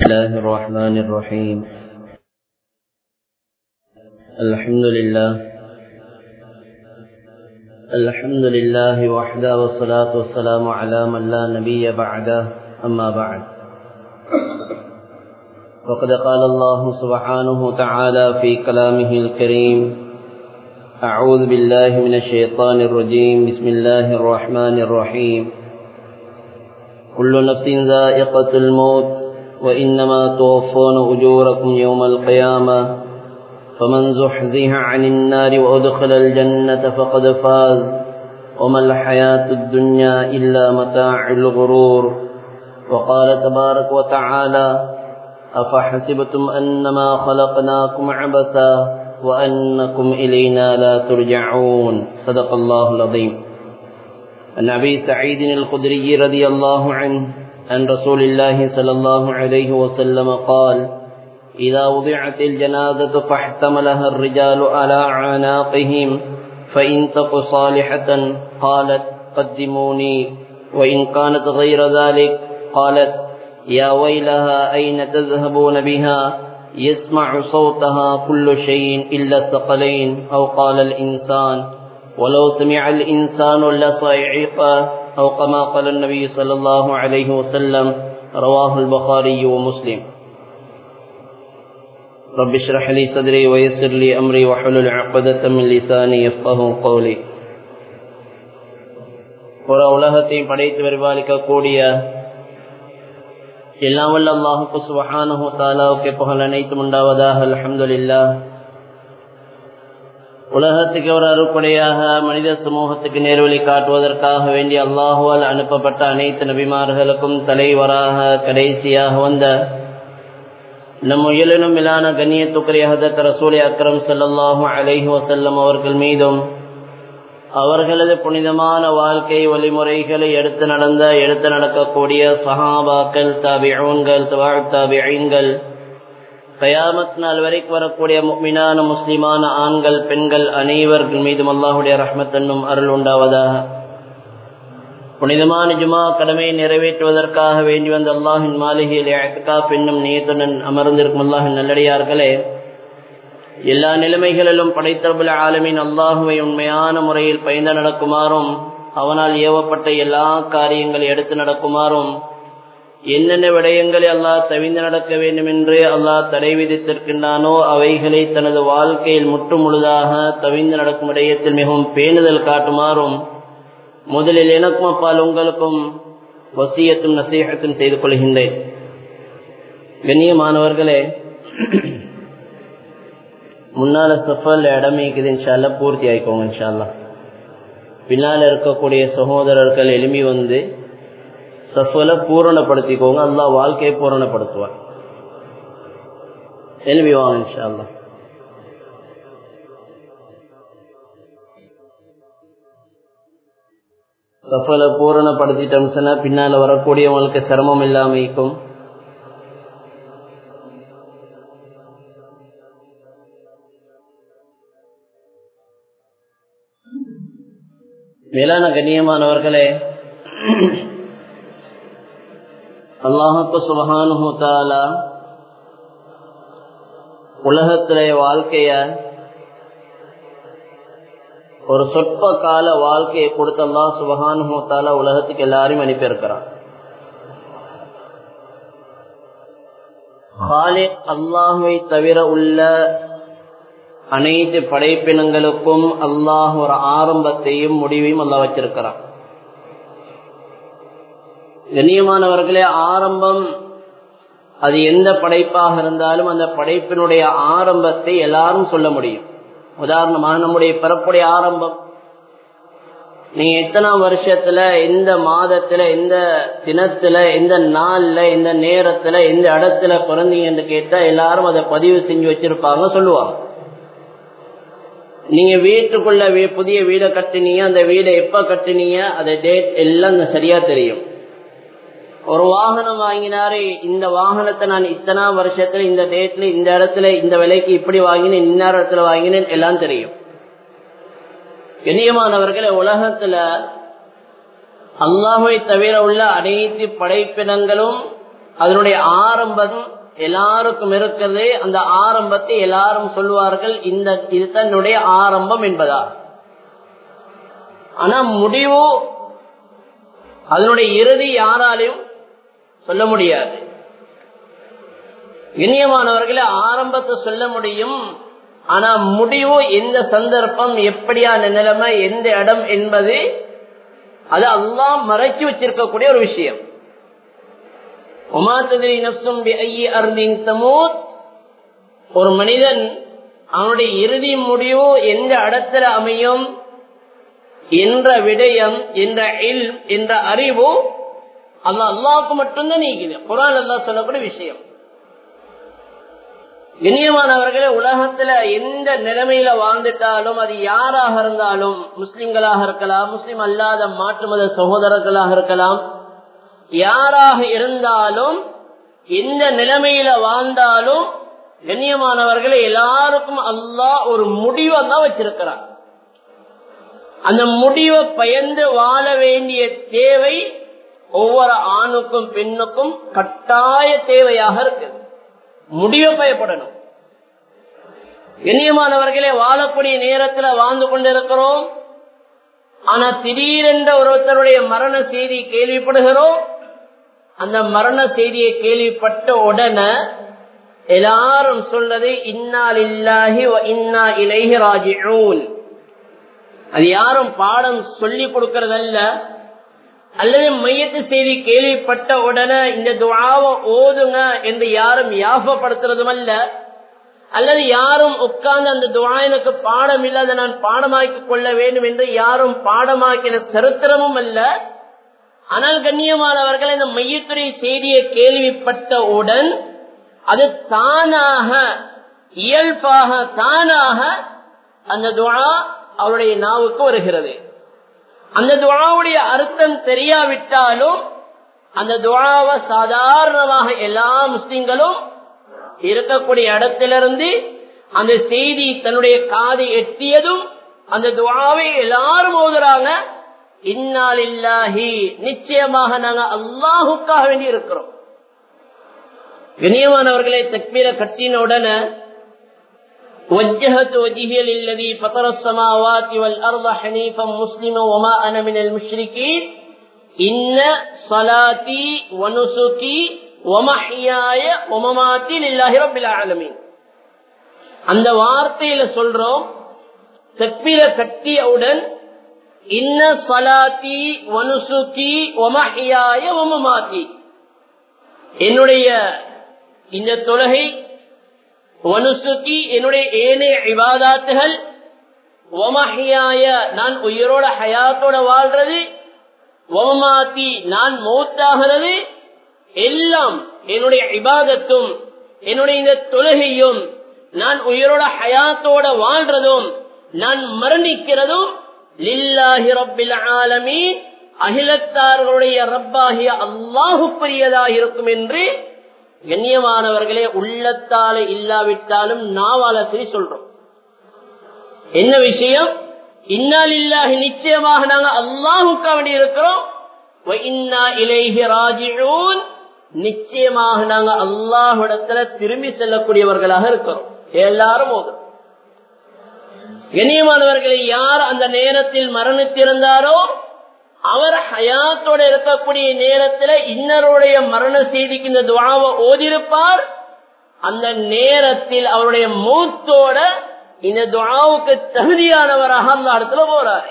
الله الرحمن الرحيم الحمد لله الحمد لله وحده والصلاة والسلام على من لا نبي بعده أما بعد وقد قال الله سبحانه وتعالى في كلامه الكريم أعوذ بالله من الشيطان الرجيم بسم الله الرحمن الرحيم كل نفس ذائقة الموت وإنما توفون أجوركم يوم القيامة فمن زحزح عن النار وأدخل الجنة فقد فاز وما الحياة الدنيا إلا متاع الغرور وقال تبارك وتعالى أفحسبتم أنما خلقناكم عبثا وأنكم إلينا لا ترجعون صدق الله العظيم عن أبي سعيد الخدري رضي الله عنه عن رسول الله صلى الله عليه وسلم قال إذا وضعت الجنازة فاحتملها الرجال على أعناقهم فإن تق صالحة قالت قدموني وإن كانت غير ذلك قالت يا ويلها أين تذهبون بها يسمع صوتها كل شيء إلا الثقلين أو قال الإنسان ولو سمع الإنسان لصيعق أو كما قال النبي صلى الله عليه وسلم رواه البخاري ومسلم رب اشرح لي صدري ويسر لي أمري وحلل عقدة من لساني يفقه قولي ஒரு உலகத்தையும் படைத்து பரிபாலிக்கக்கூடிய எல்லாம் வல்ல அல்லாஹுக்கு சுபஹானஹு தாலாவுக்கு புகழ் அனைத்தும் உண்டாவதாக அல்ஹம்துலில்லா உலகத்துக்கு ஒரு அறுப்படையாக மனித சமூகத்துக்கு நேர்வழி காட்டுவதற்காக வேண்டி அல்லாஹுவால் அனுப்பப்பட்ட அனைத்து நபிமார்களுக்கும் தலைவராக கடைசியாக வந்த நம் உயலினும் இலான கண்ணியத்துக்குரிய ஹதத் ரசூலி அக்ரம் சல்லாஹூ அலைஹி வசல்லம் அவர்கள் மீதும் அவர்களது புனிதமான வாழ்க்கை வழிமுறைகளை எடுத்து நடந்த எடுத்து நடக்கக்கூடிய சஹாபாக்கள் தாபிஊன்கள் தாபிஐன்கள் கயாமத் நாள் வரைக்கும் வரக்கூடிய மீனான முஸ்லிமான ஆண்கள் பெண்கள் அனைவர்கள் மீதும் அல்லாஹுடைய ரஹ்மத் என்னும் அருள் உண்டாவதாக புனிதமான ஜுமா கடமையை நிறைவேற்றுவதற்காக வேண்டி வந்த அல்லாஹின் மாளிகையில் அக்கா பெண்ணும் நீத்துடன் அமர்ந்திருக்கும் அல்லாஹின் நல்லடியார்களே எல்லா நிலைமைகளிலும் படைத்தபுல ஆலமின் அல்லாஹுவை உண்மையான முறையில் பயந்து நடக்குமாறும் அவனால் ஏவப்பட்ட எல்லா காரியங்களை எடுத்து நடக்குமாறும் என்னென்ன விடயங்களை அல்லாஹ் தவிந்து நடக்க வேண்டும் என்று அல்லாஹ் தடை விதித்திருக்கின்றானோ அவைகளை தனது வாழ்க்கையில் முற்று முழுதாக தவிந்து நடக்கும் விடயத்தில் மிகவும் பேணுதல் காட்டுமாறும் முதலில் எனக்கும் அப்பால் உங்களுக்கும் வசியத்தும் நசீகத்தும் செய்து கொள்கின்றேன் கண்ணியமானவர்களே முன்னால சஃபல் இடம் இருக்குது இன்ஷால்லா பூர்த்தி ஆயிக்கோங்க இன்ஷால்லா பின்னால் இருக்கக்கூடிய சகோதரர்கள் எலும்பி வந்து சஃபல பூரணப்படுத்திக்கோங்க அல்லா வாழ்க்கையை பூரணப்படுத்துவார் எழுப்பி வாங்க இன்ஷால்லா சஃபல பூரணப்படுத்திட்டோம் சொன்னா பின்னால வரக்கூடியவங்களுக்கு சிரமம் இல்லாம இருக்கும் மேலான கண்ணியமானவர்களே அல்லாஹுக்கு சுபஹானு தாலா உலகத்திலே வாழ்க்கைய ஒரு சொற்ப கால வாழ்க்கையை கொடுத்து அல்லாஹ் சுபஹானு தாலா உலகத்துக்கு எல்லாரையும் அனுப்பியிருக்கிறான் அல்லாஹுவை தவிர உள்ள அனைத்து படைப்பினங்களுக்கும் அல்லாஹ் ஒரு ஆரம்பத்தையும் முடிவையும் அல்லா வச்சிருக்கிறான் கண்ணியமானவர்களே ஆரம்பம் அது எந்த படைப்பாக இருந்தாலும் அந்த படைப்பினுடைய ஆரம்பத்தை எல்லாரும் சொல்ல முடியும் உதாரணமாக நம்முடைய பிறப்புடைய ஆரம்பம் நீங்க எத்தனாம் வருஷத்துல எந்த மாதத்துல எந்த தினத்துல எந்த நாள்ல எந்த நேரத்துல எந்த இடத்துல பிறந்தீங்கன்னு கேட்டா எல்லாரும் அதை பதிவு செஞ்சு வச்சிருப்பாங்க சொல்லுவாங்க நீங்க வீட்டுக்குள்ள புதிய வீடை கட்டினீங்க அந்த வீடை எப்ப கட்டினீங்க அந்த டேட் எல்லாம் சரியா தெரியும் ஒரு வாகனம் வாங்கினாரு இந்த வாகனத்தை நான் இத்தனா வருஷத்துல இந்த டேட்ல இந்த இடத்துல இந்த விலைக்கு இப்படி வாங்கினேன் இன்னொரு இடத்துல வாங்கினேன் எல்லாம் தெரியும் கண்ணியமானவர்களே உலகத்துல அல்லாஹை தவிர உள்ள அனைத்து படைப்பினங்களும் அதனுடைய ஆரம்பம் எல்லாருக்கும் இருக்கிறது அந்த ஆரம்பத்தை எல்லாரும் சொல்வார்கள் இந்த இது தன்னுடைய ஆரம்பம் என்பதா ஆனா முடிவு அதனுடைய இறுதி யாராலையும் சொல்ல முடியாது இனியமானவர்களே ஆரம்பத்தை சொல்ல முடியும் ஆனா முடிவு எந்த சந்தர்ப்பம் எப்படியான நிலைமை எந்த இடம் என்பது அது அல்லாம் மறைச்சு வச்சிருக்கக்கூடிய ஒரு விஷயம் ஒரு மனிதன் அவனுடைய இறுதி முடிவு எந்த இடத்துல அமையும் என்ற விடயம் என்ற இல் என்ற அறிவு அல்ல அல்லாவுக்கு மட்டும்தான் நீக்குது குரான் அல்லா சொல்லக்கூடிய விஷயம் இனியமானவர்களே உலகத்துல எந்த நிலைமையில வாழ்ந்துட்டாலும் அது யாராக இருந்தாலும் முஸ்லிம்களாக இருக்கலாம் முஸ்லிம் அல்லாத மாற்று மத சகோதரர்களாக இருக்கலாம் யாராக இருந்தாலும் எந்த நிலைமையில வாழ்ந்தாலும் கண்ணியமானவர்களை எல்லாருக்கும் அல்லாஹ் ஒரு முடிவை தான் வச்சிருக்கிறார் அந்த முடிவை பயந்து வாழ வேண்டிய தேவை ஒவ்வொரு ஆணுக்கும் பெண்ணுக்கும் கட்டாய தேவையாக இருக்கு முடிவை பயப்படணும் கண்ணியமானவர்களே வாழக்கூடிய நேரத்துல வாழ்ந்து கொண்டிருக்கிறோம் ஆனா திடீரென்ற ஒருத்தருடைய மரண செய்தி கேள்விப்படுகிறோம் அந்த மரண செய்தியை கேள்விப்பட்ட உடனே எல்லாரும் சொல்றது இன்னால் இல்லாஹி இன்னா இலைஹி ராஜிஊன் அது யாரும் பாடம் சொல்லி கொடுக்கறதல்ல அல்லது மையத்து செய்தி கேள்விப்பட்ட உடனே இந்த துவாவை ஓதுங்க என்று யாரும் யாபப்படுத்துறதும் அல்ல அல்லது யாரும் உட்கார்ந்து அந்த துவா எனக்கு பாடம் இல்லாத நான் பாடமாக்கி கொள்ள வேண்டும் என்று யாரும் பாடமாக்கின சரித்திரமும் அல்ல ஆனால் கண்ணியமானவர்கள் இந்த மையத்துறை செய்தியை கேள்விப்பட்டவுடன் அது தானாக இயல்பாக தானாக அந்த துவா அவருடைய நாவுக்கு வருகிறது அந்த துவாவுடைய அர்த்தம் தெரியாவிட்டாலும் அந்த துவாவை சாதாரணமாக எல்லா முஸ்லிம்களும் இருக்கக்கூடிய இடத்திலிருந்து அந்த செய்தி தன்னுடைய காதை எட்டியதும் அந்த துவாவை எல்லாரும் ஓதுறாங்க இன்னாலில்லாஹி நிச்சயமாக நாங்க அல்லாஹுக்காக வேண்டி இருக்கிறோம் கண்ணியமானவர்களை தக்பீர கட்டின உடனே وجهت وجهي للذي فطر السماوات والأرض حنيفا مسلما وما أنا من المشركين إن صلاتي ونسكي ومحياي ومماتي لله رب العالمين அந்த வார்த்தையில சொல்றோம் தக்பீர கட்டியவுடன் இன்ன சலாத்தி வனுசுக்கி ஒமஹியாய ஒமமாத்தி என்னுடைய இந்த தொழுகை வனுசுக்கி என்னுடைய ஏனைய இவாதாத்துகள் ஒமஹியாய நான் உயிரோட ஹயாத்தோட வாழ்றது ஒமமாத்தி நான் மௌத்தாகிறது எல்லாம் என்னுடைய இபாதத்தும் என்னுடைய இந்த தொழுகையும் நான் உயிரோட ஹயாத்தோட வாழ்றதும் நான் மரணிக்கிறதும் லில்லாஹி ரப்பில் ஆலமீன் அகிலத்தார்களுடைய ரப்பாகிய அல்லாஹுக்குரியதாக இருக்கும் என்று கண்ணியமானவர்களே உள்ளத்தால இல்லாவிட்டாலும் நாவால சரி சொல்றோம் என்ன விஷயம் இன்னால் இல்லாஹி நிச்சயமாக நாங்க அல்லாஹுக்கா வேண்டி இருக்கிறோம் நிச்சயமாக நாங்க அல்லாஹிடத்துல திரும்பி செல்லக்கூடியவர்களாக இருக்கிறோம் எல்லாரும் போதும் கண்ணியமானவர்களை யார் அந்த நேரத்தில் மரணித்திருந்தாரோ அவர் ஹயாத்தோட இருக்கக்கூடிய நேரத்துல இன்னருடைய மரண செய்திக்கு இந்த துவாவை ஓதிருப்பார் அந்த நேரத்தில் அவருடைய மூத்தோட இந்த துவாவுக்கு தகுதியானவராக அந்த இடத்துல போறாரு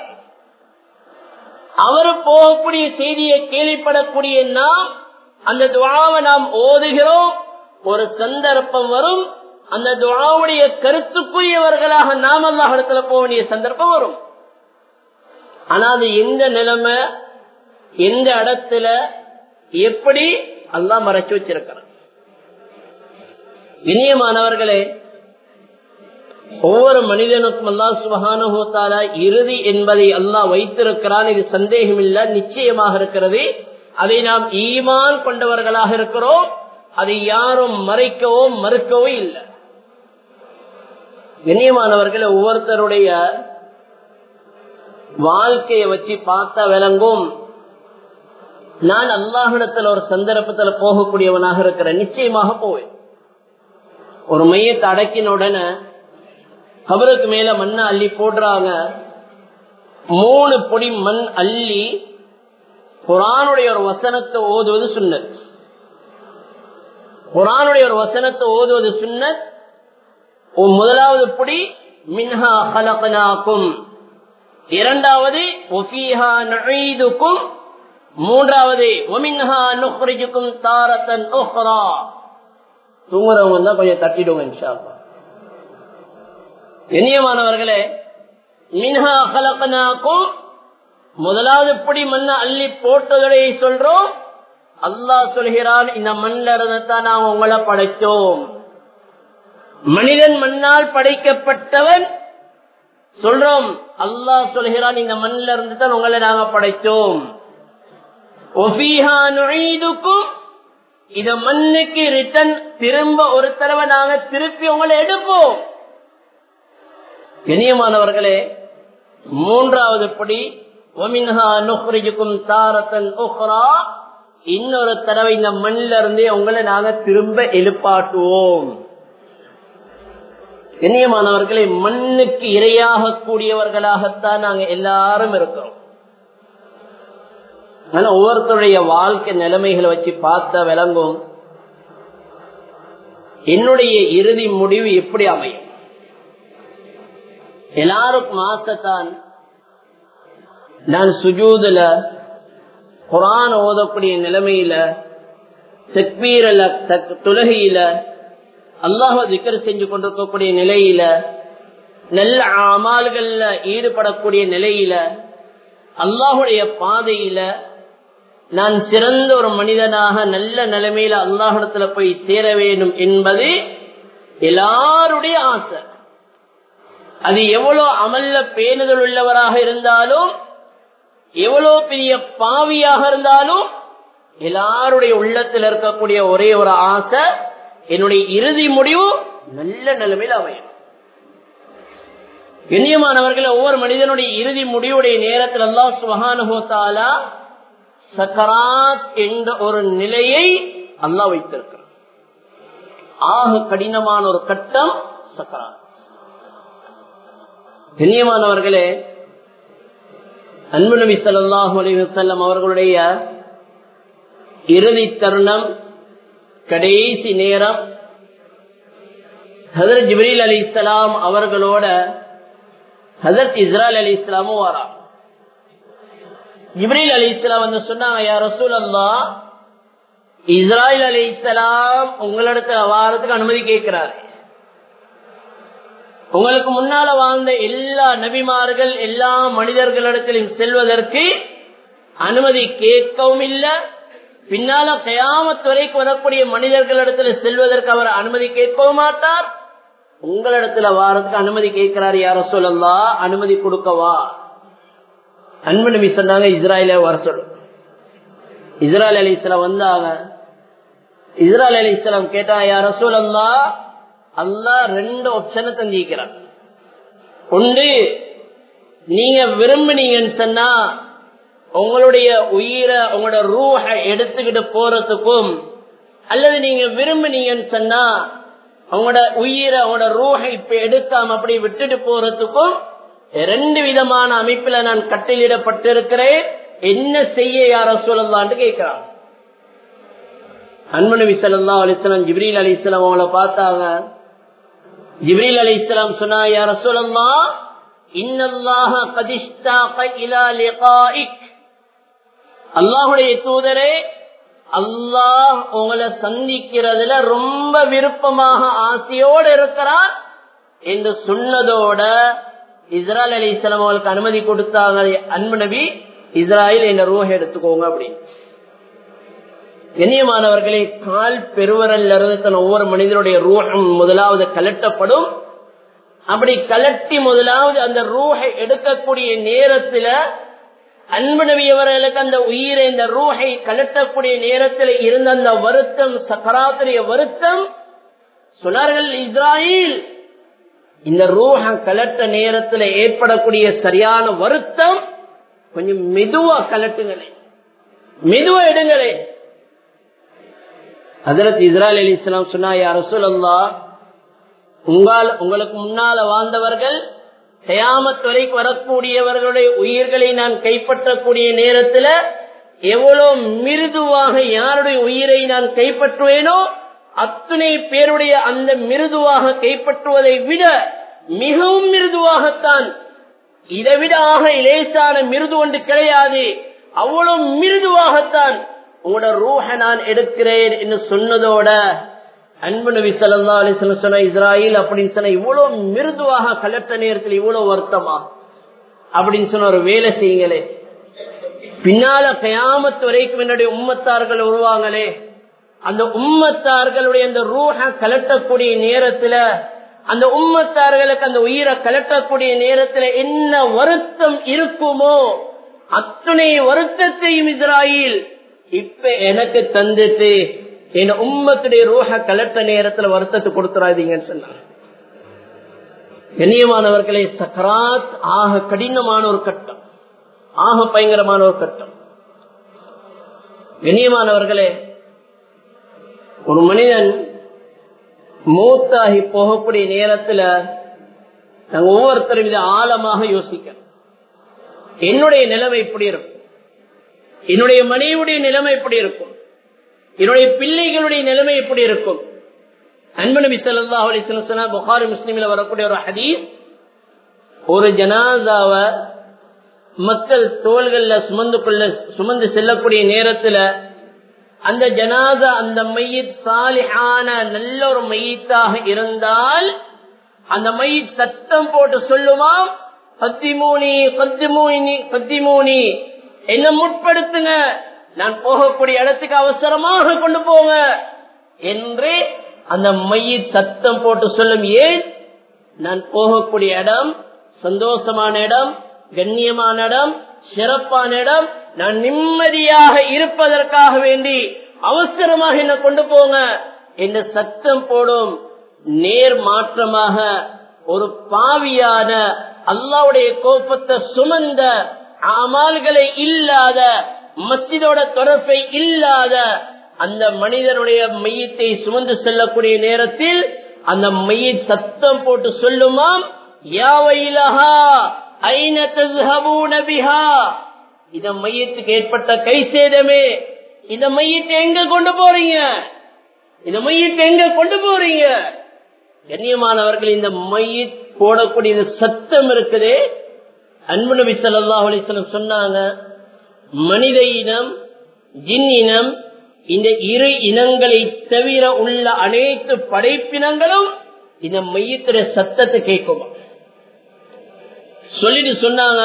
அவர் போகக்கூடிய செய்தியை கேள்விப்படக்கூடிய நாம் அந்த துவாவை நாம் ஓதுகிறோம் ஒரு சந்தர்ப்பம் வரும் அந்த துவாவுடைய கருத்துக்குரியவர்களாக நாம் அல்லாஹ் இடத்துல போக வேண்டிய சந்தர்ப்பம் வரும் ஆனா அது எந்த நிலைமை எந்த இடத்துல எப்படி அல்லா மறைச்சு வச்சிருக்கிறான் இனியமானவர்களே ஒவ்வொரு மனிதனுக்கும் அல்லா சுபகானுகத்தால இறுதி என்பதை அல்லாஹ் வைத்திருக்கிறான் இது சந்தேகம் இல்ல நிச்சயமாக இருக்கிறது அதை நாம் ஈமான் கொண்டவர்களாக இருக்கிறோம் அதை யாரும் மறைக்கவோ மறுக்கவோ இல்லை கண்ணியமானவர்கள் ஒவ்வொருத்தருடைய வாழ்க்கையை வச்சு பார்த்தா விளங்கும் நான் அல்லாஹிடத்துல ஒரு சந்தர்ப்பத்துல போகக்கூடியவனாக இருக்கிறேன் நிச்சயமாக போவேன் ஒரு மையத்தை அடக்கின உடனே கபருக்கு மேல மண்ணை அள்ளி போடுறாங்க மூணு பொடி மண் அள்ளி குரானுடைய ஒரு வசனத்தை ஓதுவது சுண்ணத் குரானுடைய ஒரு வசனத்தை ஓதுவது சுண்ணத் முதலாவது பொடி மின்ஹா கலகனாக்கும் இரண்டாவது ஒஃபீஹா நுழைதுக்கும் மூன்றாவது ஒமின்ஹா நுஹ்ரிஜுக்கும் தாரத்தன் உஹ்ரா தூங்குறவங்க தான் கொஞ்சம் தட்டிடுவோம் இன்ஷா கண்ணியமானவர்களே மின்ஹா கலகனாக்கும் முதலாவது படி மண்ண அள்ளி போட்டதோடைய சொல்றோம் அல்லாஹ் சொல்கிறான் இந்த மண்ணில் இருந்துதான் நாங்க உங்களை படைத்தோம் மனிதன் மண்ணால் படைக்கப்பட்டவன் சொல்றோம் அல்லாஹ் சொல்கிறான் இந்த மண்ணில் இருந்து தான் உங்களை நாங்க படைத்தோம் இத மண்ணுக்கு ரிட்டன் திரும்ப ஒரு தடவை நாங்க திருப்பி உங்களை எடுப்போம் கண்ணியமானவர்களே மூன்றாவது படி தாரத்தன் இன்னொரு தடவை இந்த மண்ணில இருந்தே உங்களை நாங்க திரும்ப எழுப்பாட்டுவோம் கண்ணியமானவர்களை மண்ணுக்கு இரையாக கூடியவர்களாகத்தான் நாங்க எல்லாரும் இருக்கிறோம் ஆனா ஒவ்வொருத்தருடைய வாழ்க்கை நிலைமைகளை வச்சு பார்த்தா விளங்கும் என்னுடைய இறுதி முடிவு எப்படி அமையும் எல்லாருக்கும் ஆசைத்தான் நான் சுஜூதுல குரான் ஓதக்கூடிய நிலைமையில செக்பீரல துலகையில அல்லாஹ திக்கர் செஞ்சு கொண்டிருக்கக்கூடிய நிலையில நல்ல அமால்கள்ல ஈடுபடக்கூடிய நிலையில அல்லாஹுடைய பாதையில நான் சிறந்த ஒரு மனிதனாக நல்ல நிலைமையில அல்லாஹிடத்துல போய் சேர வேண்டும் என்பது எல்லாருடைய ஆசை அது எவ்வளவு அமல்ல பேணுதல் உள்ளவராக இருந்தாலும் எவ்வளவு பெரிய பாவியாக இருந்தாலும் எல்லாருடைய உள்ளத்தில் இருக்கக்கூடிய ஒரே ஒரு ஆசை என்னுடைய இறுதி முடிவு நல்ல நிலைமையில் அமையும் கண்ணியமானவர்கள் ஒவ்வொரு மனிதனுடைய இறுதி முடிவுடைய நேரத்தில் அல்லா சுபகானுகோத்தாலா சக்கராத் என்ற ஒரு நிலையை அல்லா வைத்திருக்கிறார் ஆக கடினமான ஒரு கட்டம் சக்கராத் கண்ணியமானவர்களே அன்பு நபி சொல்லாஹு அலிவசல்லம் அவர்களுடைய இறுதி தருணம் கடைசி நேரம் ஹசரத் ஜிப்ரீல் அலி இஸ்லாம் அவர்களோட ஹசரத் இஸ்ரால் அலி இஸ்லாமும் வரா ஜிப்ரீல் அலி இஸ்லாம் வந்து சொன்னாங்க யார் ரசூல் அல்லா இஸ்ராயல் அலி இஸ்லாம் உங்களிடத்துல வாரத்துக்கு அனுமதி கேட்கிறாரு உங்களுக்கு முன்னால வாழ்ந்த எல்லா நபிமார்கள் எல்லா மனிதர்களிடத்திலும் செல்வதற்கு அனுமதி கேட்கவும் இல்லை பின்னால கயாமத் வரைக்கும் வரக்கூடிய மனிதர்களிடத்துல செல்வதற்கு அவர் அனுமதி கேட்கவும் மாட்டார் உங்களிடத்துல வாரத்துக்கு அனுமதி கேட்கிறார் யார சொல்லலாம் அனுமதி கொடுக்கவா அன்பு நபி சொன்னாங்க இஸ்ராயல வர சொல்லு இஸ்ராயல் அலி இஸ்லாம் வந்தாங்க இஸ்ராயல் அலி இஸ்லாம் கேட்டா யார சொல்லலாம் அல்லா ரெண்டு ஆப்ஷனை தந்திக்கிறார் ஒன்று நீங்க விரும்பினீங்கன்னு சொன்னா உங்களுடைய உயிரை உங்களோட ரூஹ எடுத்துக்கிட்டு போறதுக்கும் அல்லது நீங்க விரும்பினீங்கன்னு சொன்னா உங்களோட உயிரை உங்களோட ரூஹ இப்ப எடுக்காம அப்படி விட்டுட்டு போறதுக்கும் ரெண்டு விதமான அமைப்புல நான் கட்டளிடப்பட்டிருக்கிறேன் என்ன செய்ய யார சொல்லலான்னு கேட்கிறான் அன்பு நபி சொல்லா அலிஸ்லாம் ஜிப்ரீல் அலி இஸ்லாம் அவங்கள பார்த்தாங்க ஜிப்ரீல் அலி இஸ்லாம் சொன்னா யார சொல்லலாம் இன்னல்லாஹ கதிஷ்டாக இலா லிகாயிக் அல்லாஹுடைய தூதரே அல்லாஹ் உங்களை சந்திக்கிறதுல ரொம்ப விருப்பமாக ஆசையோடு இருக்கிறார் என்று சொன்னதோட இஸ்ராயல் அலி இஸ்லாம் அவங்களுக்கு அனுமதி கொடுத்தாங்க அன்பு நபி இஸ்ராயல் என்ற ரூஹ எடுத்துக்கோங்க அப்படின்னு கண்ணியமானவர்களே கால் பெருவரல் இருந்து தன் ஒவ்வொரு மனிதனுடைய ரூஹம் முதலாவது கலட்டப்படும் அப்படி கலட்டி முதலாவது அந்த ரூஹை எடுக்கக்கூடிய நேரத்துல அன்பு நபியவர்களுக்கு அந்த உயிரை இந்த ரூஹை கலட்டக்கூடிய நேரத்தில் இருந்த அந்த வருத்தம் சக்கராத்துடைய வருத்தம் சொன்னார்கள் இஸ்ராயில் இந்த ரூஹ கலட்ட நேரத்தில் ஏற்படக்கூடிய சரியான வருத்தம் கொஞ்சம் மெதுவா கலட்டுங்களே மெதுவா எடுங்களே ஹசரத் இஸ்ராயல் அலி இஸ்லாம் சொன்னா யார் ரசூலல்லா உங்கால் உங்களுக்கு முன்னால வாழ்ந்தவர்கள் கயாமத் வரைக்கும் வரக்கூடியவர்களுடைய உயிர்களை நான் கைப்பற்றக்கூடிய நேரத்தில் எவ்வளவு மிருதுவாக யாருடைய உயிரை நான் கைப்பற்றுவேனோ அத்தனை பேருடைய அந்த மிருதுவாக கைப்பற்றுவதை விட மிகவும் மிருதுவாகத்தான் இதை விட ஆக இலேசான மிருது ஒன்று கிடையாது அவ்வளவு மிருதுவாகத்தான் உங்களோட ரூஹ நான் எடுக்கிறேன் என்று சொன்னதோட அன்பு நபி சல்லா அலிஸ்ல சொன்ன இஸ்ராயில் அப்படின்னு சொன்ன இவ்வளவு மிருதுவாக கலெக்ட நேரத்தில் இவ்வளவு வருத்தமா அப்படின்னு சொன்ன ஒரு வேலை செய்யுங்களே பின்னால கயாமத்து வரைக்கும் என்னுடைய உம்மத்தார்கள் வருவாங்களே அந்த உம்மத்தார்களுடைய அந்த ரூஹ கலட்டக்கூடிய நேரத்துல அந்த உம்மத்தார்களுக்கு அந்த உயிரை கலட்டக்கூடிய நேரத்துல என்ன வருத்தம் இருக்குமோ அத்துணை வருத்தத்தையும் இஸ்ராயில் இப்ப எனக்கு தந்துட்டு என் உம்மத்துடைய ரூஹ கலட்ட நேரத்துல வருத்தத்தை கொடுத்துறாதீங்கன்னு சொன்னாங்க கண்ணியமானவர்களே சக்கராத் ஆக கடினமான ஒரு கட்டம் ஆக பயங்கரமான ஒரு கட்டம் கண்ணியமானவர்களே ஒரு மனிதன் மூத்தாகி போகக்கூடிய நேரத்துல நாங்க ஒவ்வொருத்தரும் இதை ஆழமாக யோசிக்கணும் என்னுடைய நிலைமை எப்படி இருக்கும் என்னுடைய மனைவியுடைய நிலைமை எப்படி இருக்கும் என்னுடைய பிள்ளைகளுடைய நிலைமை எப்படி இருக்கும் அன்பு நபி சொல்லா அலிஸ்லாம் புகாரி முஸ்லீம்ல வரக்கூடிய ஒரு ஹதீஸ் ஒரு ஜனாதாவ மக்கள் தோள்கள்ல சுமந்து கொள்ள சுமந்து செல்லக்கூடிய நேரத்துல அந்த ஜனாதா அந்த மையத் சாலிஹான நல்ல ஒரு மையத்தாக இருந்தால் அந்த மையத் சத்தம் போட்டு சொல்லுவான் பத்திமூனி பத்திமூனி பத்திமூனி என்ன முற்படுத்துங்க நான் போகக்கூடிய இடத்துக்கு அவசரமாக கொண்டு போங்க என்று அந்த மையத் சத்தம் போட்டு சொல்லும் ஏன் நான் போகக்கூடிய இடம் சந்தோஷமான இடம் கண்ணியமான இடம் சிறப்பான இடம் நான் நிம்மதியாக இருப்பதற்காக வேண்டி அவசரமாக என்ன கொண்டு போங்க என்று சத்தம் போடும் நேர் மாற்றமாக ஒரு பாவியான அல்லாவுடைய கோபத்தை சுமந்த அமால்களை இல்லாத மஸ்ஜிதோட தொடர்பை இல்லாத அந்த மனிதனுடைய மையத்தை சுமந்து செல்லக்கூடிய நேரத்தில் அந்த மைய சத்தம் போட்டு சொல்லுமாம் யாவையிலஹா ஐன தஸ்ஹபூன பிஹா இந்த மையத்துக்கு ஏற்பட்ட கை சேதமே இந்த மையத்தை எங்க கொண்டு போறீங்க இந்த மையத்தை எங்க கொண்டு போறீங்க கண்ணியமானவர்கள் இந்த மைய போடக்கூடிய இந்த சத்தம் இருக்குதே அன்பு நபி சொல்லா அலிஸ்லம் சொன்னாங்க மனித இனம் ஜின் இனம் இந்த இரு இனங்களை தவிர உள்ள அனைத்து படைப்பினங்களும் இந்த மையத்துடைய சத்தத்தை கேட்குமா சொல்லிட்டு சொன்னாங்க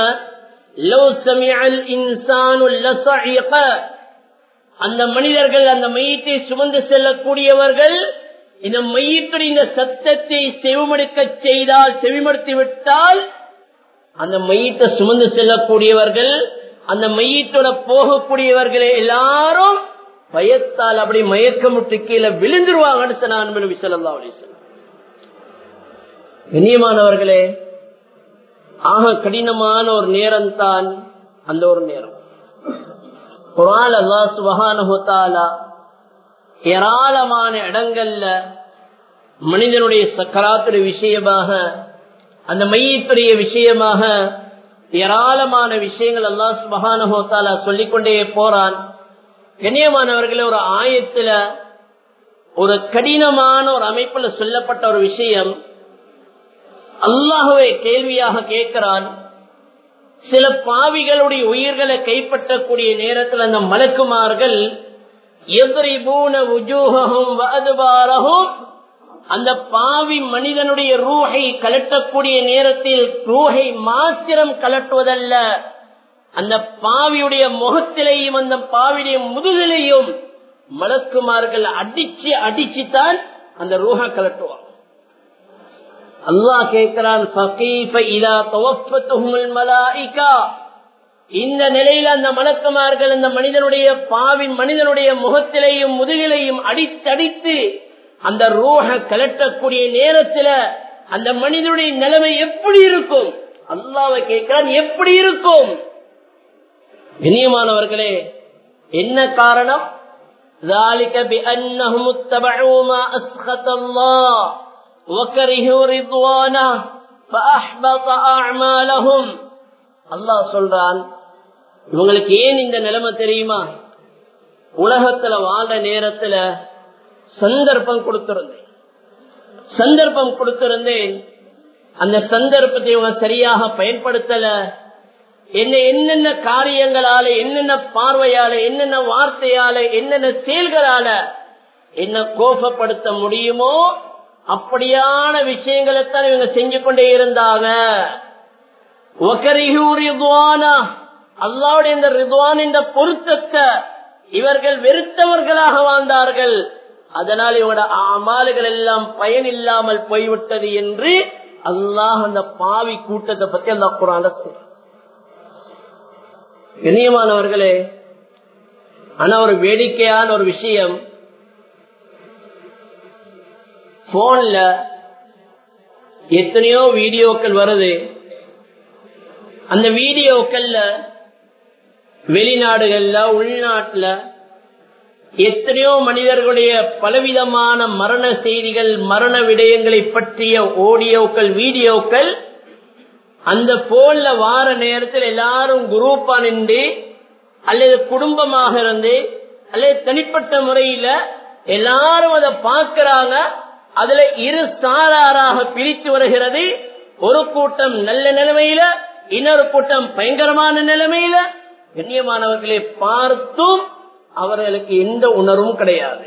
அந்த மனிதர்கள் அந்த மையத்தை சுமந்து செல்லக்கூடியவர்கள் இந்த மையத்துடைய இந்த சத்தத்தை செவிமடுக்க செய்தால் செவிமடுத்தி விட்டால் அந்த மையத்தை சுமந்து செல்லக்கூடியவர்கள் அந்த மையத்தோட போகக்கூடியவர்களே எல்லாரும் பயத்தால் அப்படி மயக்கமுட்டு கீழே விழுந்துருவாங்கன்னு சொன்ன விசலல்லா கண்ணியமானவர்களே ஆக கடினமான ஒரு நேரம் தான் அந்த ஒரு நேரம் குரான் அல்லா சுபகான ஏராளமான இடங்கள்ல மனிதனுடைய சக்கராத்துடைய விஷயமாக அந்த மையத்துடைய விஷயமாக ஏராளமான விஷயங்கள் அல்லா சுபகான சொல்லிக்கொண்டே போறான் கண்ணியமானவர்களே ஒரு ஆயத்துல ஒரு கடினமான ஒரு அமைப்புல சொல்லப்பட்ட ஒரு விஷயம் அல்லாஹுவை கேள்வியாக கேட்கிறான் சில பாவிகளுடைய உயிர்களை கைப்பற்றக்கூடிய நேரத்தில் அந்த மலக்குமார்கள் அந்த பாவி மனிதனுடைய ரூஹை கலட்டக்கூடிய நேரத்தில் ரூஹை மாத்திரம் கலட்டுவதல்ல அந்த பாவியுடைய முகத்திலேயும் அந்த பாவியுடைய முதுகிலையும் மலக்குமார்கள் அடிச்சு அடிச்சுதான் அந்த ரூஹ கலட்டுவான் அல்லாஹ் கேட்கிறான் இந்த நிலையில அந்த மலக்குமார்கள் அந்த மனிதனுடைய பாவின் மனிதனுடைய முகத்திலையும் முதுகிலையும் அடித்தடித்து அந்த ரூஹ கலட்டக்கூடிய நேரத்துல அந்த மனிதனுடைய நிலைமை எப்படி இருக்கும் அல்லாவை கேட்கிறான் எப்படி இருக்கும் இனியமானவர்களே என்ன காரணம் ذلك بأنهم اتبعوا ما أسخط الله وكرهوا رضوانه فأحبط أعمالهم அல்லாஹ் சொல்றான் இவங்களுக்கு ஏன் இந்த நிலைமை தெரியுமா உலகத்துல வாழ நேரத்துல சந்தர்ப்பம் கொடுத்திருந்தேன் சந்தர்ப்பம் கொடுத்திருந்தேன் அந்த சந்தர்ப்பத்தை இவங்க சரியாக பயன்படுத்தல என்ன என்னென்ன காரியங்களால என்னென்ன பார்வையால என்னென்ன வார்த்தையால என்னென்ன செயல்களால என்ன கோபப்படுத்த முடியுமோ அப்படியான விஷயங்களைத்தான் இவங்க செஞ்சு கொண்டே இருந்தாங்க அல்லாவுடைய இந்த ரிதுவான் இந்த பொருத்தத்தை இவர்கள் வெறுத்தவர்களாக வாழ்ந்தார்கள் அதனால் இவங்களோட அமாலுகள் எல்லாம் பயன் இல்லாமல் போய்விட்டது என்று அல்லாஹ் அந்த பாவி கூட்டத்தை பத்தி அல்லாஹ் குரான் கண்ணியமானவர்களே ஆனா ஒரு வேடிக்கையான ஒரு விஷயம் போன்ல எத்தனையோ வீடியோக்கள் வருது அந்த வீடியோக்கள்ல வெளிநாடுகள்ல உள்நாட்டுல எத்தனையோ மனிதர்களுடைய பலவிதமான மரண செய்திகள் மரண விடயங்களை பற்றிய ஆடியோக்கள் வீடியோக்கள் அந்த போன்ல வார நேரத்தில் எல்லாரும் குரூப்பா நின்று அல்லது குடும்பமாக இருந்து அல்லது தனிப்பட்ட முறையில எல்லாரும் அதை பார்க்கிறாங்க அதுல இரு சாராராக பிரித்து வருகிறது ஒரு கூட்டம் நல்ல நிலைமையில இன்னொரு கூட்டம் பயங்கரமான நிலைமையில கண்ணியமானவர்களை பார்த்தும் அவர்களுக்கு எந்த உணர்வும் கிடையாது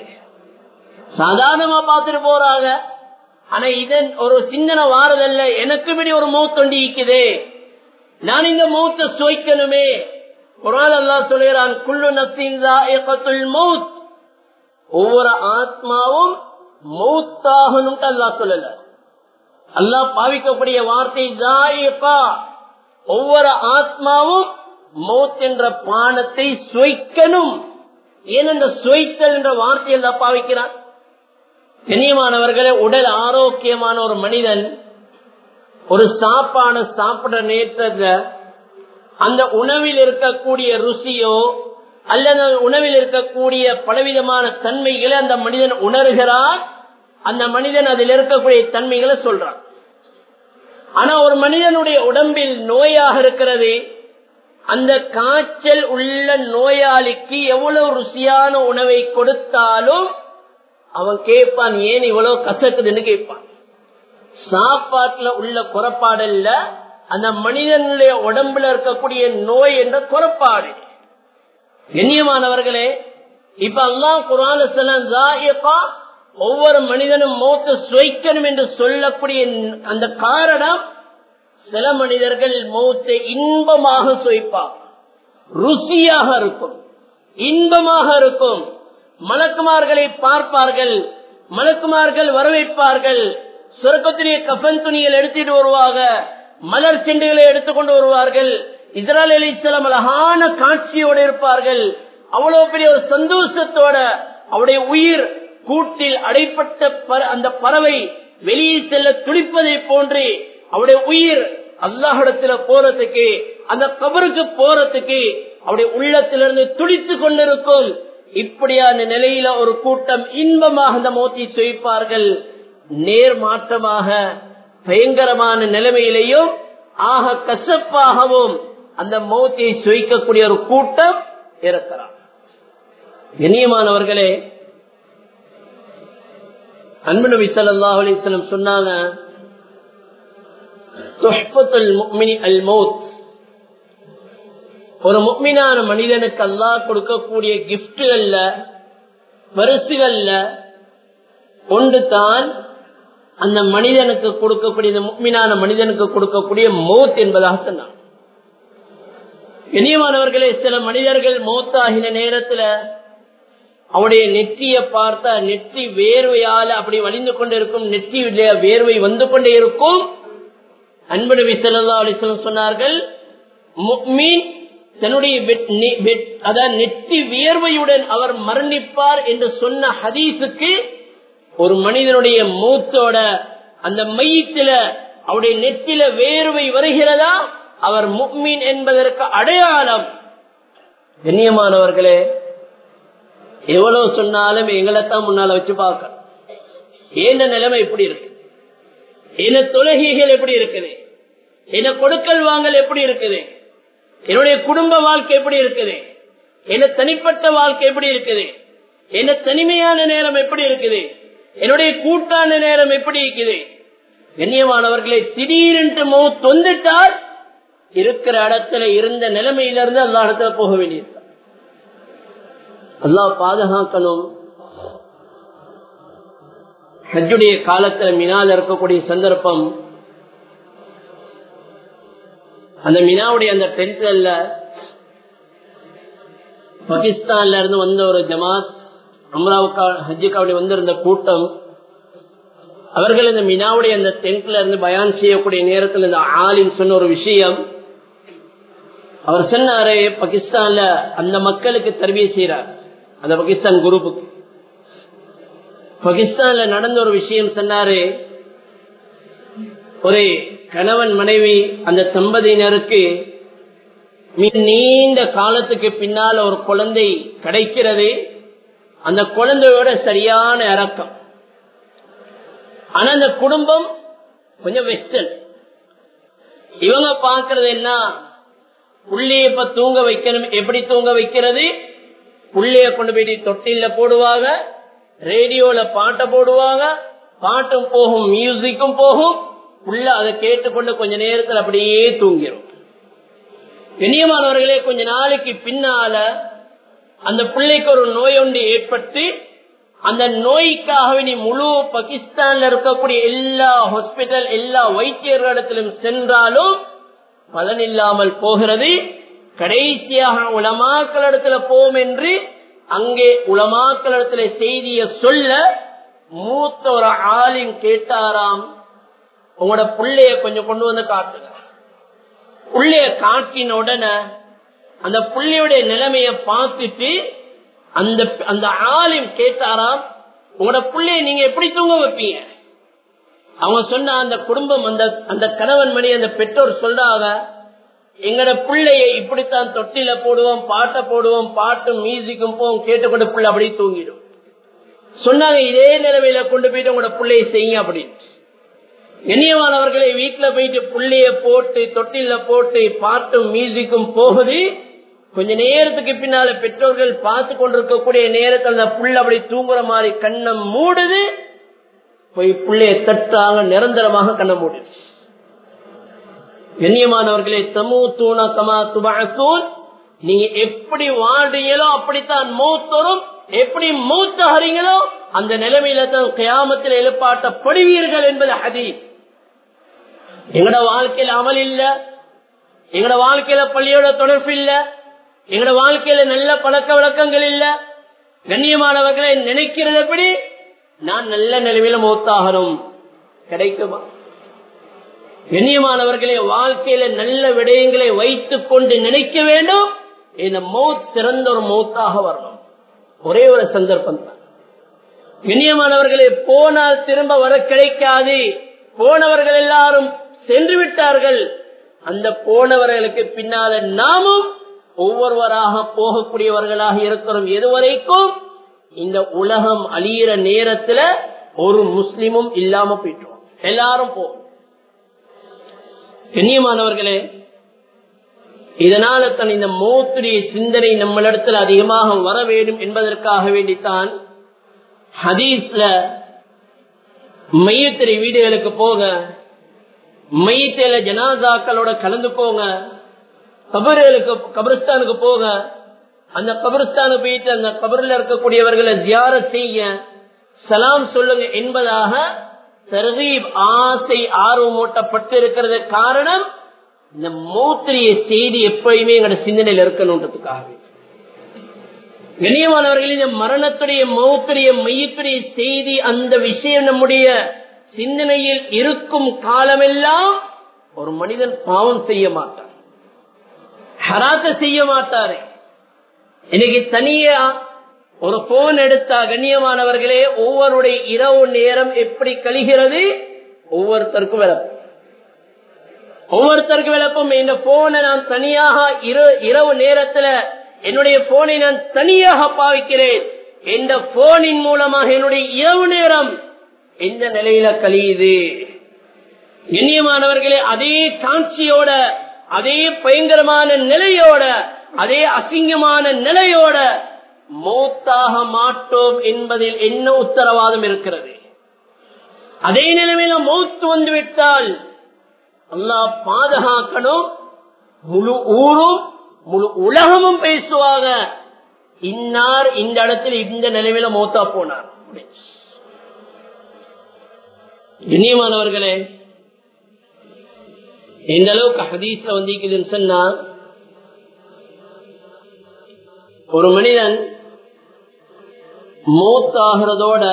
சாதாரணமா பார்த்துட்டு போறாங்க ஆனா இதன் ஒரு சிந்தனை வாரதல்ல எனக்கு இப்படி ஒரு மௌத்தொண்டி இருக்குதே நான் இந்த மௌத்த சுவைக்கணுமே ஒரு நாள் அல்லா சொல்கிறான் குள்ளு நசின் மௌத் ஒவ்வொரு ஆத்மாவும் மௌத்தாகணும் அல்லா சொல்லல அல்லாஹ் பாவிக்கக்கூடிய வார்த்தை ஜாயிகா ஒவ்வொரு ஆத்மாவும் மௌத் என்ற பானத்தை சுவைக்கணும் ஏன் அந்த சுவைத்தல் என்ற வார்த்தையை எல்லாம் பாவிக்கிறான் கண்ணியமானவர்களே உடல் ஆரோக்கியமான ஒரு மனிதன் ஒரு சாப்பாடு சாப்பிட நேரத்துல அந்த உணவில் இருக்கக்கூடிய ருசியோ அல்லது உணவில் இருக்கக்கூடிய பலவிதமான தன்மைகளை அந்த மனிதன் உணர்கிறான் அந்த மனிதன் அதில் இருக்கக்கூடிய தன்மைகளை சொல்றான் ஆனா ஒரு மனிதனுடைய உடம்பில் நோயாக இருக்கிறது அந்த காய்ச்சல் உள்ள நோயாளிக்கு எவ்வளவு ருசியான உணவை கொடுத்தாலும் அவன் கேட்பான் ஏன் இவ்வளவு கசக்குதுன்னு கேட்பான் சாப்பாட்டுல உள்ள குறைபாடல்ல அந்த மனிதனுடைய உடம்புல இருக்கக்கூடிய நோய் என்ற குறைபாடு கண்ணியமானவர்களே இப்ப எல்லாம் குரான ஒவ்வொரு மனிதனும் மௌத்த சுவைக்கணும் என்று சொல்லக்கூடிய அந்த காரணம் சில மனிதர்கள் மௌத்தை இன்பமாக சுவைப்பார் ருசியாக இருக்கும் இன்பமாக இருக்கும் மலக்குமார்களை பார்ப்பார்கள் மலக்குமார்கள் வரவேற்பார்கள் சொர்க்கத்திலேயே கஃபன் துணிகள் எடுத்துட்டு வருவாங்க மலர் செண்டுகளை எடுத்துக்கொண்டு வருவார்கள் இஸ்ராயல் அலிஸ்லாம் அழகான காட்சியோடு இருப்பார்கள் அவ்வளவு பெரிய ஒரு சந்தோஷத்தோட அவருடைய உயிர் கூட்டில் அடைப்பட்ட அந்த பறவை வெளியே செல்ல துடிப்பதை போன்று அவருடைய உயிர் அல்லாஹிடத்துல போறதுக்கு அந்த கபருக்கு போறதுக்கு அவருடைய உள்ளத்திலிருந்து துடித்து கொண்டிருக்கும் இப்படியான நிலையில ஒரு கூட்டம் இன்பமாக அந்த மோத்தி சுவைப்பார்கள் நேர் மாற்றமாக பயங்கரமான நிலைமையிலையும் ஆக கசப்பாகவும் அந்த மௌத்தை சுவைக்கக்கூடிய ஒரு கூட்டம் இருக்கிறார் கண்ணியமானவர்களே அன்பு நபி ஸல்லல்லாஹு அலைஹி வஸல்லம் சொன்னாங்க துஹ்பத்துல் முஃமினி அல் மௌத் ஒரு முக்மினான மனிதனுக்கு அல்லாஹ் கொடுக்கக்கூடிய கிஃப்டுகள்ல பரிசுகள்ல ஒன்று தான் அந்த மனிதனுக்கு கொடுக்கக்கூடிய இந்த முக்மினான மனிதனுக்கு கொடுக்கக்கூடிய மௌத் என்பதாக சொன்னான் இனியமானவர்களே சில மனிதர்கள் மௌத்தாகின நேரத்துல அவருடைய நெற்றிய பார்த்தா நெற்றி வேர்வையால அப்படி வலிந்து கொண்டு இருக்கும் நெற்றி வேர்வை வந்து கொண்டே இருக்கும் அன்பு நபி ஸல்லல்லாஹு அலைஹி வஸல்லம் சொன்னார்கள் முக்மீன் தன்னுடைய அதாவது நெற்றி வியர்வையுடன் அவர் மரணிப்பார் என்று சொன்ன ஹதீஸுக்கு ஒரு மனிதனுடைய மூத்தோட அந்த மையத்தில அவருடைய நெற்றில வேர்வை வருகிறதா அவர் முக்மீன் என்பதற்கு அடையாளம் கண்ணியமானவர்களே எவ்வளவு சொன்னாலும் எங்களைத்தான் முன்னால வச்சு பார்க்க ஏந்த நிலைமை எப்படி இருக்கு என்ன தொழுகைகள் எப்படி இருக்குது என்ன கொடுக்கல் வாங்கல் எப்படி இருக்குது என்னுடைய குடும்ப வாழ்க்கை எப்படி இருக்குது என்ன தனிப்பட்ட வாழ்க்கை எப்படி இருக்குது என்ன தனிமையான நேரம் எப்படி இருக்குது என்னுடைய கூட்டான நேரம் எப்படி இருக்குது கண்ணியமானவர்களை திடீரென்று மௌ தொந்துட்டால் இருக்கிற இடத்துல இருந்த நிலைமையிலிருந்து எல்லா இடத்துல போக வேண்டியது அல்லாஹ் பாதுகாக்கணும் ஹஜ்ஜுடைய காலத்துல மினால இருக்கக்கூடிய சந்தர்ப்பம் அந்த மினாவுடைய அந்த டென்ட்ல பாகிஸ்தான்ல இருந்து வந்த ஒரு ஜமாத் அம்ராவுக்கா ஹஜ்ஜுக்காவுடைய வந்திருந்த கூட்டம் அவர்கள் இந்த மினாவுடைய அந்த டென்ட்ல இருந்து பயான் செய்யக்கூடிய நேரத்தில் இந்த ஆலிம் சொன்ன ஒரு விஷயம் அவர் சொன்னாரு பாகிஸ்தான்ல அந்த மக்களுக்கு தருவியை செய்யறார் அந்த பாகிஸ்தான் குரூப்புக்கு பாகிஸ்தான்ல நடந்த ஒரு விஷயம் சொன்னாரு ஒரு கணவன் மனைவி அந்த தம்பதியினருக்கு மிக நீண்ட காலத்துக்கு பின்னால ஒரு குழந்தை கிடைக்கிறது அந்த குழந்தையோட சரியான இறக்கம் ஆனா அந்த குடும்பம் கொஞ்சம் வெஸ்டர்ன் இவங்க பாக்குறது என்ன புள்ளைய இப்ப தூங்க வைக்கணும் எப்படி தூங்க வைக்கிறது புள்ளைய கொண்டு போய் தொட்டில போடுவாங்க ரேடியோல பாட்டை போடுவாங்க பாட்டும் போகும் மியூசிக்கும் போகும் உள்ள அதை கேட்டுக்கொண்டு கொஞ்ச நேரத்தில் அப்படியே தூங்கிடும் கண்ணியமானவர்களே கொஞ்ச நாளைக்கு பின்னால அந்த பிள்ளைக்கு ஒரு நோய் ஒன்று ஏற்பட்டு அந்த நோய்க்காக நீ முழு பாகிஸ்தான்ல இருக்கக்கூடிய எல்லா ஹாஸ்பிட்டல் எல்லா வைத்தியர்களிடத்திலும் சென்றாலும் பலன் இல்லாமல் போகிறது கடைசியாக உலமாக்களிடத்துல போம் என்று அங்கே உலமாக்களிடத்துல செய்திய சொல்ல மூத்த ஒரு ஆளின் கேட்டாராம் உங்களோட புள்ளைய கொஞ்சம் கொண்டு வந்து காட்டுங்க புள்ளைய காட்டின உடனே அந்த புள்ளையுடைய நிலைமைய பார்த்துட்டு அந்த அந்த ஆளின் கேட்டாராம் உங்களோட புள்ளைய நீங்க எப்படி தூங்க வைப்பீங்க அவங்க சொன்ன அந்த குடும்பம் அந்த அந்த கணவன் மணி அந்த பெற்றோர் சொல்றாங்க எங்கட பிள்ளைய இப்படித்தான் தொட்டில போடுவோம் பாட்டை போடுவோம் பாட்டும் மியூசிக்கும் போவோம் கேட்டுக்கொண்டு பிள்ளை அப்படியே தூங்கிடும் சொன்னாங்க இதே நிலைமையில கொண்டு போயிட்டு உங்களோட பிள்ளைய செய்யுங்க அப்படின்னு கண்ணியமானவர்களை வீட்டுல போயிட்டு புள்ளைய போட்டு தொட்டில போட்டு பாட்டும் மியூசிக்கும் போகுது கொஞ்ச நேரத்துக்கு பின்னால பெற்றோர்கள் பார்த்து கொண்டிருக்கக்கூடிய நேரத்தில் அந்த புள்ள அப்படி தூங்குற மாதிரி கண்ணம் மூடுது போய் பிள்ளைய தட்டாங்க நிரந்தரமாக கண்ண மூடுது கண்ணியமானவர்களே தமு தூண தமா துபாசூன் நீங்க எப்படி வாழ்றீங்களோ அப்படித்தான் மூத்தரும் எப்படி மூத்தகறீங்களோ அந்த நிலைமையில தான் கியாமத்தில் எழுப்பாட்டப்படுவீர்கள் என்பது ஹதீஸ் எங்கட வாழ்க்கையில அமல் இல்ல எங்கட வாழ்க்கையில பள்ளியோட தொடர்பு இல்ல எங்கட வாழ்க்கையில நல்ல பழக்க வழக்கங்கள் இல்ல கண்ணியமானவர்களை நினைக்கிறது எப்படி நான் நல்ல நிலைமையில மௌத்தாகணும் கிடைக்குமா கண்ணியமானவர்களே வாழ்க்கையில நல்ல விடயங்களை வைத்துக் கொண்டு நினைக்க வேண்டும் இந்த மௌத் சிறந்த ஒரு மௌத்தாக வரணும் ஒரே ஒரு சந்தர்ப்பம் தான் கண்ணியமானவர்களே போனால் திரும்ப வர கிடைக்காது போனவர்கள் எல்லாரும் சென்று விட்டார்கள் அந்த போனவர்களுக்கு பின்னால நாமும் ஒவ்வொருவராக போகக்கூடியவர்களாக இருக்கிறோம் எதுவரைக்கும் இந்த உலகம் அழியிற நேரத்துல ஒரு முஸ்லிமும் இல்லாம போயிட்டோம் எல்லாரும் போகும் கண்ணியமானவர்களே இதனால தன் இந்த மோத்துடைய சிந்தனை நம்மளிடத்தில் அதிகமாக வர வேண்டும் என்பதற்காக வேண்டித்தான் ஹதீஸ்ல மையத்திரை வீடுகளுக்கு போக மையத்தில ஜனாதாக்களோட கலந்துக்கோங்க கபர்களுக்கு கபரிஸ்தானுக்கு போக அந்த கபரிஸ்தானுக்கு போயிட்டு அந்த கபரில் இருக்கக்கூடியவர்களை ஜியார செய்ய சலாம் சொல்லுங்க என்பதாக தர்கீப் ஆசை ஆர்வமூட்டப்பட்டு இருக்கிறது காரணம் இந்த மூத்திரிய செய்தி எப்பயுமே எங்களோட சிந்தனையில் இருக்கணுன்றதுக்காக கண்ணியமானவர்கள் இந்த மரணத்துடைய மௌத்துடைய மையத்துடைய செய்தி அந்த விஷயம் நம்முடைய சிந்தனையில் இருக்கும் காலமெல்லாம் ஒரு மனிதன் பாவம் செய்ய மாட்டார் ஹராத்த செய்ய மாட்டாரு இன்னைக்கு தனியா ஒரு போன் எடுத்தா கண்ணியமானவர்களே ஒவ்வொருடைய இரவு நேரம் எப்படி கழிகிறது ஒவ்வொருத்தருக்கும் விளக்கும் ஒவ்வொருத்தருக்கும் விளக்கும் இந்த போனை நான் தனியாக இரவு நேரத்துல என்னுடைய போனை நான் தனியாக பாவிக்கிறேன் இந்த போனின் மூலமாக என்னுடைய இரவு நேரம் எந்த நிலையில கழியுது இனியமானவர்களே அதே காட்சியோட அதே பயங்கரமான நிலையோட அதே அசிங்கமான நிலையோட மௌத்தாக மாட்டோம் என்பதில் என்ன உத்தரவாதம் இருக்கிறது அதே நிலைமையில மௌத்து வந்து விட்டால் அல்லாஹ் பாதுகாக்கணும் முழு ஊரும் முழு உலகமும் பேசுவாங்க இன்னார் இந்த இடத்துல இந்த நிலைமையில மௌத்தா போனார் இனியமானவர்களே எந்த அளவுக்கு ஹதீஸ்ல வந்திருக்குதுன்னு சொன்னா ஒரு மனிதன் மூத்தாகிறதோட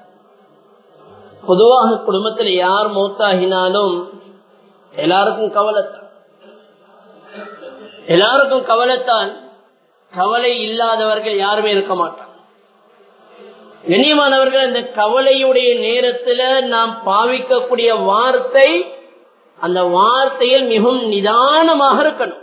பொதுவாக குடும்பத்தில் யார் மூத்தாகினாலும் எல்லாருக்கும் கவலைத்தான் எல்லாருக்கும் கவலைத்தான் கவலை இல்லாதவர்கள் யாருமே இருக்க மாட்டாங்க கண்ணியமானவர்கள் அந்த கவலையுடைய நேரத்துல நாம் பாவிக்கக்கூடிய வார்த்தை அந்த வார்த்தையில் மிகவும் நிதானமாக இருக்கணும்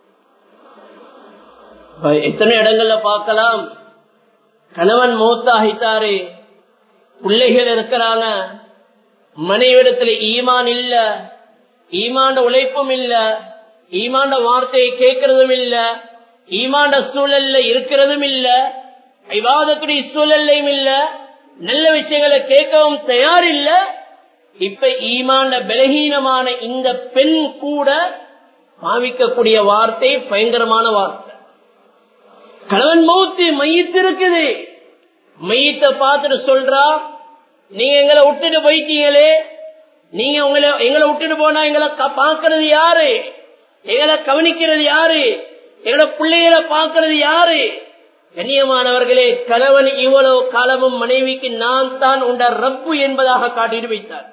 எத்தனை இடங்கள்ல பார்க்கலாம் கணவன் மூத்தாகிட்டாரு பிள்ளைகள் இருக்கிறாங்க மனைவிடத்துல ஈமான் இல்ல ஈமாண்ட உழைப்பும் இல்ல ஈமாண்ட வார்த்தையை கேட்கறதும் இல்ல ஈமாண்ட சூழல்ல இருக்கிறதும் இல்ல விவாதத்துடைய சூழல்லையும் இல்ல நல்ல விஷயங்களை கேட்கவும் தயார் இல்ல இப்ப ஈமாண்ட பலகீனமான இந்த பெண் கூட பாவிக்கக்கூடிய வார்த்தை பயங்கரமான வார்த்தை கணவன் மௌத்து மையத்து இருக்குது மையத்தை பார்த்துட்டு சொல்றா நீங்க எங்களை விட்டுட்டு போயிட்டீங்களே நீங்க உங்களை எங்களை விட்டுட்டு போனா எங்களை பாக்குறது யாரு எங்களை கவனிக்கிறது யாரு எங்களோட பிள்ளைகளை பாக்குறது யாரு கண்ணியமானவர்களே கணவன் இவ்வளவு காலமும் மனைவிக்கு நான் தான் உண்ட ரப்பு என்பதாக காட்டிட்டு வைத்தார்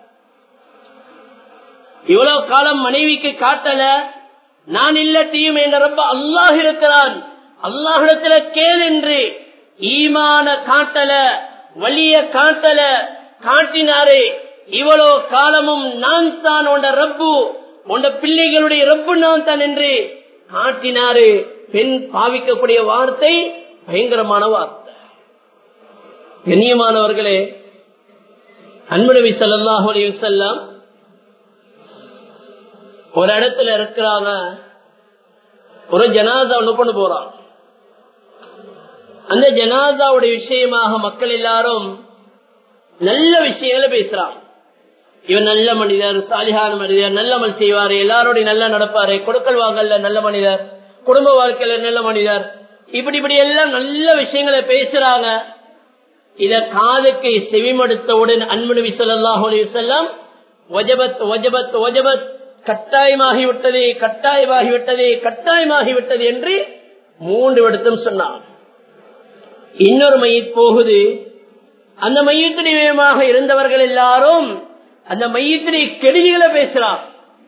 இவ்வளவு காலம் மனைவிக்கு காட்டல நான் இல்லட்டியும் என்ற ரப்ப அல்லாஹ் இருக்கிறான் அல்லாஹிடத்துல கேள் என்று ஈமான காட்டல வலிய காட்டல காட்டினாரே இவ்வளவு காலமும் நான் தான் உண்ட ரப்பு உண்ட பிள்ளைகளுடைய ரப்பு நான் தான் என்று காட்டினாரு பெண் பாவிக்கக்கூடிய வார்த்தை பயங்கரமான வார்த்தை கண்ணியமானவர்களே அன்புடவி சல்லாஹூ அலி செல்லம் ஒரு இடத்துல இருக்கிறாங்க ஒரு ஜனாதா ஒண்ணு கொண்டு போறான் அந்த ஜனாதாவுடைய விஷயமாக மக்கள் எல்லாரும் நல்ல விஷயங்களை பேசுறாங்க இவர் நல்ல மனிதர் சாலிகான மனிதர் நல்ல மல் செய்வாரு எல்லாரோடைய நல்லா நடப்பாரு கொடுக்கல் வாங்கல்ல நல்ல மனிதர் குடும்ப வாழ்க்கையில நல்ல மனிதர் இப்படி இப்படி எல்லாம் நல்ல விஷயங்களை பேசுறாங்க இத காதுக்கு செவிமடுத்தவுடன் அன்புநபி சொல்லாஹு செல்லம் ஒஜபத் ஒஜபத் ஒஜபத் கட்டாயமாகிவிட்டது கட்டாயமாகிவிட்டது கட்டாயமாகிவிட்டது என்று மூன்று விடத்தும் சொன்னான் இன்னொரு மையத் போகுது அந்த மையத்தினியமாக இருந்தவர்கள் எல்லாரும் அந்த மையத்தினை கெடுதிகளை பேசலாம்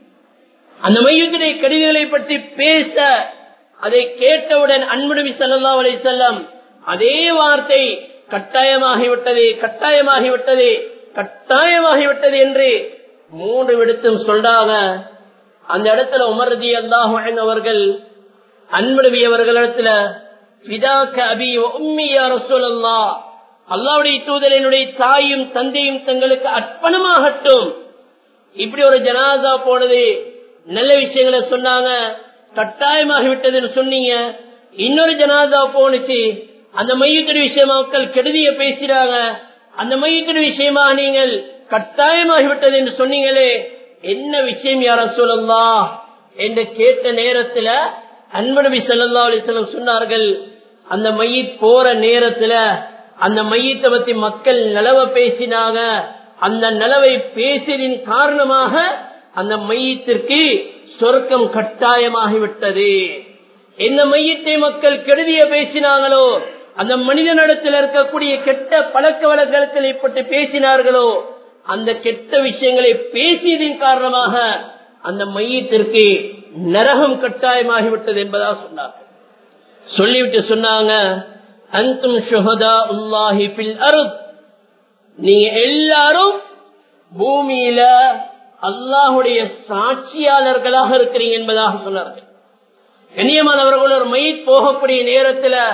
அந்த மையத்தினை கெடுதிகளை பற்றி பேச அதை கேட்டவுடன் அன்புநபி சல்லா அலை செல்லம் அதே வார்த்தை கட்டாயமாகிவிட்டது கட்டாயமாகிவிட்டது கட்டாயமாகிவிட்டது என்று மூன்று விடுத்தும் சொல்றாங்க அந்த இடத்துல உமர்தி அல்லாஹ் அவர்கள் அன்புநபி அவர்களிடத்துல பிதாக்க அபி உம்மியா ரசூலல்லா அல்லாவுடைய தூதரனுடைய தாயும் தந்தையும் தங்களுக்கு அர்ப்பணமாகட்டும் இப்படி ஒரு ஜனாதா போனது நல்ல விஷயங்களை சொன்னாங்க கட்டாயமாகிவிட்டதுன்னு சொன்னீங்க இன்னொரு ஜனாதா போனுச்சு அந்த மையத்தின் விஷயமா மக்கள் கெடுதிய பேசுறாங்க அந்த மையத்தின் விஷயமா நீங்கள் கட்டாயமாகிவிட்டது என்று சொன்னீங்களே என்ன விஷயம் யார சொல்லலாம் என்று கேட்ட நேரத்துல அன்பனபி சல்லா அலிஸ்லம் சொன்னார்கள் அந்த மையத் போற நேரத்துல அந்த மையத்தை பத்தி மக்கள் நிலவ பேசினாங்க அந்த நிலவை பேசியதின் காரணமாக அந்த மையத்திற்கு சொர்க்கம் கட்டாயமாகிவிட்டது என்ன மையத்தை மக்கள் கெடுதிய பேசினாங்களோ அந்த மனிதனிடத்தில் இருக்கக்கூடிய கெட்ட பழக்க வழக்கத்தில் பற்றி பேசினார்களோ அந்த கெட்ட விஷயங்களை பேசியதின் காரணமாக அந்த மையத்திற்கு நரகம் கட்டாயமாகிவிட்டது என்பதாக சொன்னார் சொல்லிவிட்டு சொன்னாங்க அந்தும் ஷுஹதா உல்லாஹி பில் அருத் நீங்க எல்லாரும் பூமியில அல்லாஹுடைய சாட்சியாளர்களாக இருக்கிறீங்க என்பதாக சொன்னார்கள் கண்ணியமானவர்கள் ஒரு மயிர் போகக்கூடிய நேரத்துல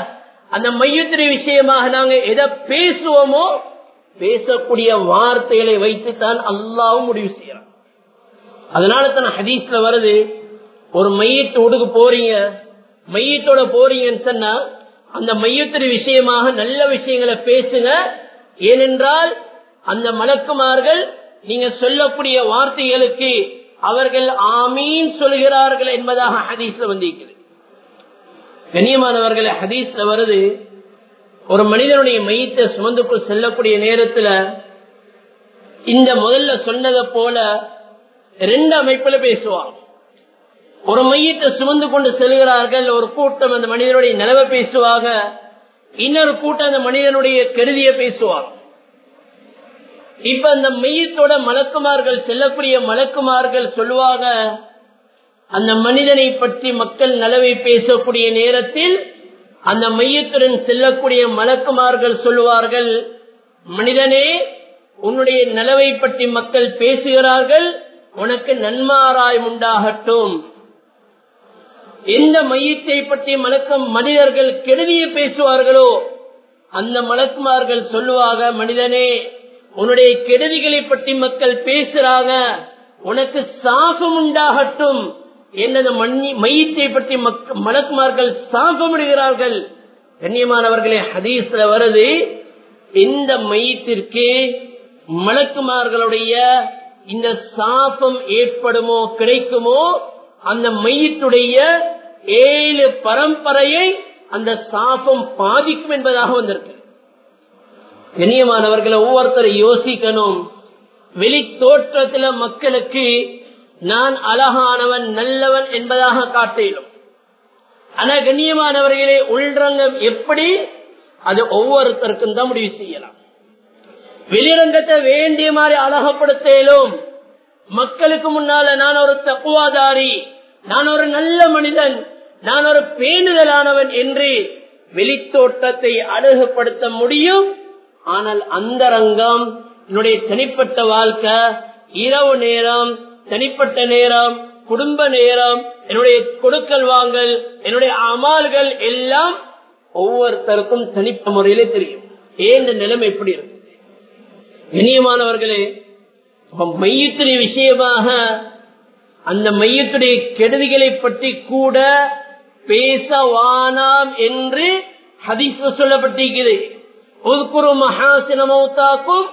அந்த மையத்துடைய விஷயமாக நாங்க எதை பேசுவோமோ பேசக்கூடிய வார்த்தைகளை வைத்துத்தான் அல்லாவும் முடிவு செய்யறான் அதனால தான் ஹதீஸ்ல வருது ஒரு மையத்து உடுக்கு போறீங்க மையத்தோட போறீங்கன்னு சொன்னா அந்த மையத்துடைய விஷயமாக நல்ல விஷயங்களை பேசுங்க ஏனென்றால் அந்த மலக்குமார்கள் நீங்க சொல்லக்கூடிய வார்த்தைகளுக்கு அவர்கள் ஆமீன் சொல்கிறார்கள் என்பதாக ஹதீஸ்ல வந்திருக்கிறது கண்ணியமானவர்களை ஹதீஸ்ல வருது ஒரு மனிதனுடைய மையத்தை சுமந்துக்குள் செல்லக்கூடிய நேரத்துல இந்த முதல்ல சொன்னதை போல ரெண்டு அமைப்புல பேசுவாங்க ஒரு மையத்தை சுமந்து கொண்டு செல்கிறார்கள் ஒரு கூட்டம் அந்த மனிதனுடைய நிலவை பேசுவாங்க இன்னொரு கூட்டம் அந்த மனிதனுடைய கருதிய பேசுவாங்க இப்ப அந்த மையத்தோட மலக்குமார்கள் செல்லக்கூடிய மலக்குமார்கள் சொல்லுவாங்க அந்த மனிதனை பற்றி மக்கள் நலவை பேசக்கூடிய நேரத்தில் அந்த மையத்துடன் செல்லக்கூடிய மலக்குமார்கள் சொல்லுவார்கள் மனிதனே உன்னுடைய நலவை பற்றி மக்கள் பேசுகிறார்கள் உனக்கு நன்மாராய் உண்டாகட்டும் எந்த மையத்தை பற்றி மலக்கம் மனிதர்கள் கெடுதிய பேசுவார்களோ அந்த மலக்குமார்கள் சொல்லுவாங்க மனிதனே உன்னுடைய கெடுதிகளை பற்றி மக்கள் பேசுறாங்க உனக்கு சாபம் உண்டாகட்டும் என்னது மையத்தை பற்றி மலக்குமார்கள் சாபமிடுகிறார்கள் கண்ணியமானவர்களே ஹதீஸ்ல வருது இந்த மையத்திற்கு மலக்குமார்களுடைய இந்த சாபம் ஏற்படுமோ கிடைக்குமோ அந்த மையத்துடைய ஏழு பரம்பரையை அந்த சாபம் பாதிக்கும் என்பதாக வந்திருக்கு கண்ணியமானவர்களை ஒவ்வொருத்தரை யோசிக்கணும் வெளி தோற்றத்துல மக்களுக்கு நான் அழகானவன் நல்லவன் என்பதாக காட்டிலும் ஆனா கண்ணியமானவர்களே உள்ரங்கம் எப்படி அது ஒவ்வொருத்தருக்கும் தான் முடிவு செய்யலாம் வெளிரங்கத்தை வேண்டிய மாதிரி அழகப்படுத்தலும் மக்களுக்கு முன்னால நான் ஒரு தக்குவாதாரி நான் ஒரு நல்ல மனிதன் நான் ஒரு பேணுதலானவன் என்று வெளித்தோட்டத்தை அழகுபடுத்த முடியும் ஆனால் அந்த ரங்கம் என்னுடைய தனிப்பட்ட வாழ்க்கை இரவு நேரம் தனிப்பட்ட நேரம் குடும்ப நேரம் என்னுடைய கொடுக்கல் வாங்கல் என்னுடைய அமால்கள் எல்லாம் ஒவ்வொருத்தருக்கும் தனிப்பட்ட முறையிலே தெரியும் ஏன் நிலைமை எப்படி இருக்கு இனியமானவர்களே மையத்துடைய விஷயமாக அந்த மையத்துடைய கெடுதிகளை பற்றி கூட பேச வானாம் என்று ஹதீஸ் சொல்லப்பட்டிருக்கிறது ஒதுக்குறு மகாசின மௌத்தாக்கும்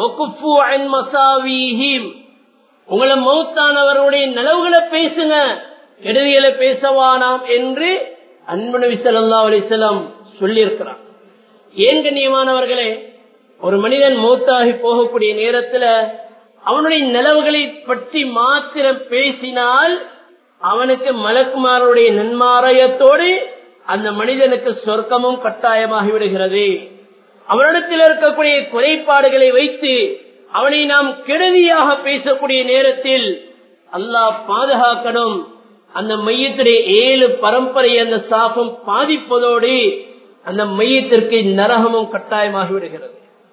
உங்களை மௌத்தானவர்களுடைய நலவுகளை பேசுங்க கெடுதிகளை பேசவானாம் என்று அன்பு நபி சொல்லா அலிசல்லாம் சொல்லியிருக்கிறார் ஏன் கண்ணியமானவர்களே ஒரு மனிதன் மௌத்தாகி போகக்கூடிய நேரத்துல அவனுடைய நிலவுகளை பற்றி மாத்திரம் பேசினால் அவனுக்கு மலக்குமாருடைய நன்மாராயத்தோடு அந்த மனிதனுக்கு சொர்க்கமும் கட்டாயமாகி விடுகிறது அவனிடத்தில் இருக்கக்கூடிய குறைபாடுகளை வைத்து அவனை நாம் கெடுதியாக பேசக்கூடிய நேரத்தில் அல்லாஹ் பாதுகாக்கணும் அந்த மையத்துடைய ஏழு பரம்பரை அந்த சாபம் பாதிப்பதோடு அந்த மையத்திற்கு நரகமும் கட்டாயமாகி விடுகிறது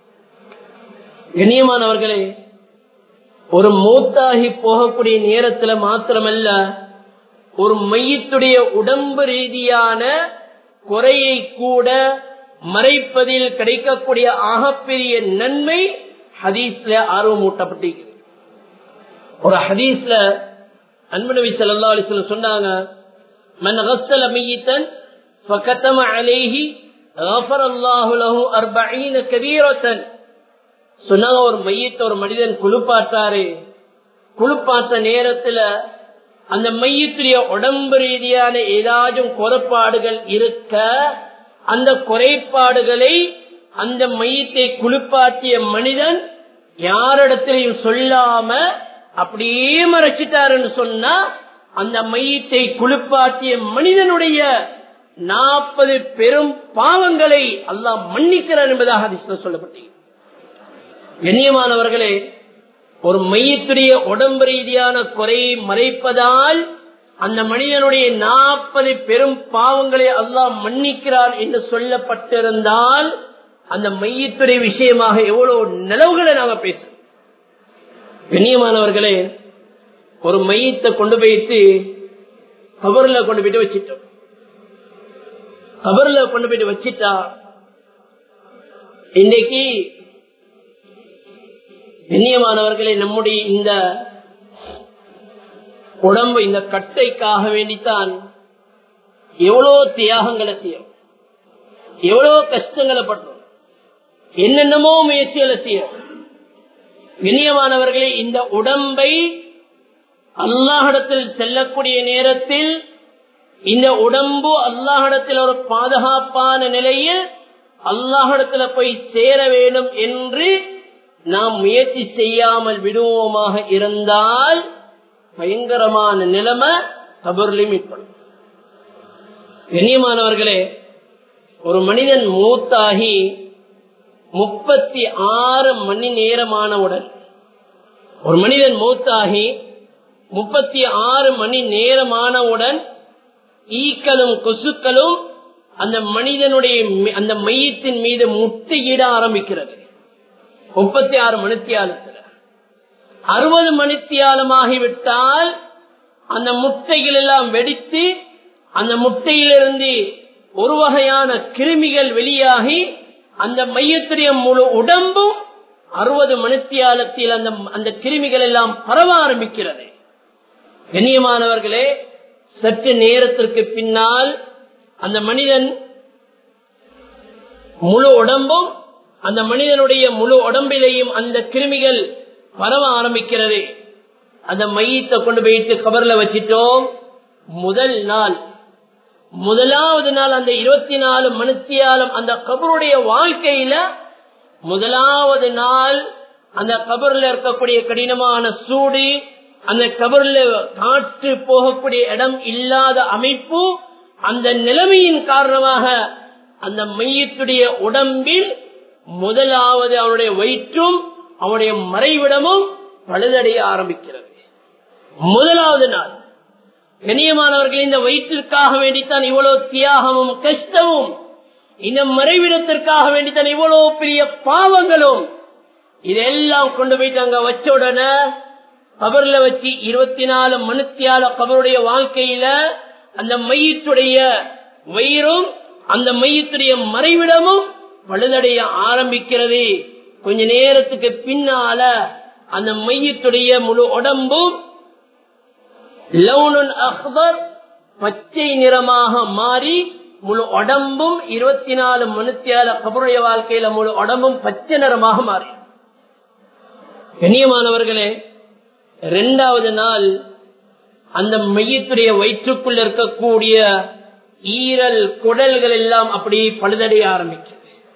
கண்ணியமானவர்களே ஒரு மூத்தாகி போகக்கூடிய நேரத்துல மாத்திரமல்ல ஒரு மையத்துடைய உடம்பு ரீதியான குறையை கூட மறைப்பதில் கிடைக்கக்கூடிய ஆகப்பெரிய நன்மை ஹதீஸ்ல ஆர்வம் ஊட்டப்பட்டிருக்கிறது ஒரு ஹதீஸ்ல அன்புநபி சல்லா அலிஸ்லம் சொன்னாங்க மன் கஸ்ஸல மையித்தன் فكتم عليه غفر الله له 40 كبيرة சொன்னாங்க ஒரு மையத்தை ஒரு மனிதன் குளிப்பாட்டாரு குளிப்பாட்ட நேரத்துல அந்த மையத்துடைய உடம்பு ரீதியான ஏதாச்சும் குறைபாடுகள் இருக்க அந்த குறைபாடுகளை அந்த மையத்தை குளிப்பாட்டிய மனிதன் யாரிடத்திலையும் சொல்லாம அப்படியே மறைச்சிட்டாருன்னு சொன்னா அந்த மையத்தை குளிப்பாட்டிய மனிதனுடைய நாற்பது பெரும் பாவங்களை அல்லாஹ் மன்னிக்கிறார் என்பதாக அதிர்ஷ்டம் சொல்லப்பட்டீங்க கண்ணியமானவர்களே ஒரு மையத்துடைய உடம்பு ரீதியான குறையை மறைப்பதால் அந்த மனிதனுடைய நாற்பது பெரும் பாவங்களை அல்லாஹ் மன்னிக்கிறார் என்று சொல்லப்பட்டிருந்தால் அந்த மையத்துறை விஷயமாக எவ்வளவு நிலவுகளை நாம பேசும் கண்ணியமானவர்களே ஒரு மையத்தை கொண்டு போயிட்டு கபர்ல கொண்டு போயிட்டு வச்சிட்டோம் கபர்ல கொண்டு போயிட்டு வச்சிட்டா இன்னைக்கு கண்ணியமானவர்களே நம்முடைய இந்த உடம்பு இந்த கட்டைக்காக வேண்டித்தான் எவ்வளோ தியாகங்களை செய்யும் எவ்வளோ கஷ்டங்களை படுறோம் என்னென்னமோ முயற்சிகளை செய்யும் கண்ணியமானவர்களே இந்த உடம்பை அல்லாஹிடத்தில் செல்லக்கூடிய நேரத்தில் இந்த உடம்பு அல்லாஹிடத்தில் ஒரு பாதுகாப்பான நிலையில் அல்லாஹிடத்துல போய் சேர வேண்டும் என்று நாம் முயற்சி செய்யாமல் விடுவோமாக இருந்தால் பயங்கரமான நிலைமை கபர்லையும் ஏற்படும் கண்ணியமானவர்களே ஒரு மனிதன் மூத்தாகி முப்பத்தி ஆறு மணி நேரமானவுடன் ஒரு மனிதன் மூத்தாகி முப்பத்தி ஆறு மணி நேரமானவுடன் ஈக்களும் கொசுக்களும் அந்த மனிதனுடைய அந்த மையத்தின் மீது முட்டையிட ஆரம்பிக்கிறது முப்பத்தி ஆறு மணித்தியாலத்தில் அறுபது மணித்தியாலமாகிவிட்டால் அந்த முட்டைகள் எல்லாம் வெடித்து அந்த முட்டையிலிருந்து ஒரு வகையான கிருமிகள் வெளியாகி அந்த மையத்துடைய முழு உடம்பும் அறுபது மணித்தியாலத்தில் அந்த அந்த கிருமிகள் எல்லாம் பரவ ஆரம்பிக்கிறது கண்ணியமானவர்களே சற்று நேரத்திற்கு பின்னால் அந்த மனிதன் முழு உடம்பும் அந்த மனிதனுடைய முழு உடம்பிலேயும் அந்த கிருமிகள் பரவ ஆரம்பிக்கிறது அந்த மையத்தை கொண்டு போயிட்டு கபர்ல வச்சிட்டோம் முதல் நாள் முதலாவது நாள் அந்த இருபத்தி நாலு மனுத்தியாலும் அந்த கபருடைய வாழ்க்கையில முதலாவது நாள் அந்த கபர்ல இருக்கக்கூடிய கடினமான சூடு அந்த கபர்ல காற்று போகக்கூடிய இடம் இல்லாத அமைப்பு அந்த நிலைமையின் காரணமாக அந்த மையத்துடைய உடம்பில் முதலாவது அவனுடைய வயிற்றும் அவனுடைய மறைவிடமும் பழுதடைய ஆரம்பிக்கிறது முதலாவது நாள் கண்ணியமானவர்கள் இந்த வயிற்றிற்காக வேண்டித்தான் இவ்வளவு தியாகமும் கஷ்டமும் இந்த மறைவிடத்திற்காக வேண்டித்தான் இவ்வளவு பெரிய பாவங்களும் இதெல்லாம் கொண்டு போயிட்டு அங்க வச்ச உடனே கபர்ல வச்சு இருபத்தி நாலு மனுத்தியால கபருடைய வாழ்க்கையில அந்த மையத்துடைய வயிறும் அந்த மையத்துடைய மறைவிடமும் பழுதடைய ஆரம்பிக்கிறது கொஞ்ச நேரத்துக்கு பின்னால அந்த மையத்துடைய முழு உடம்பும் லவுனுல் அக்பர் பச்சை நிறமாக மாறி முழு உடம்பும் இருபத்தி நாலு மனுத்தியால கபருடைய வாழ்க்கையில முழு உடம்பும் பச்சை நிறமாக மாறி கண்ணியமானவர்களே இரண்டாவது நாள் அந்த மையத்துடைய வயிற்றுக்குள் இருக்கக்கூடிய ஈரல் குடல்கள் எல்லாம் அப்படி பழுதடைய ஆரம்பிக்கிறது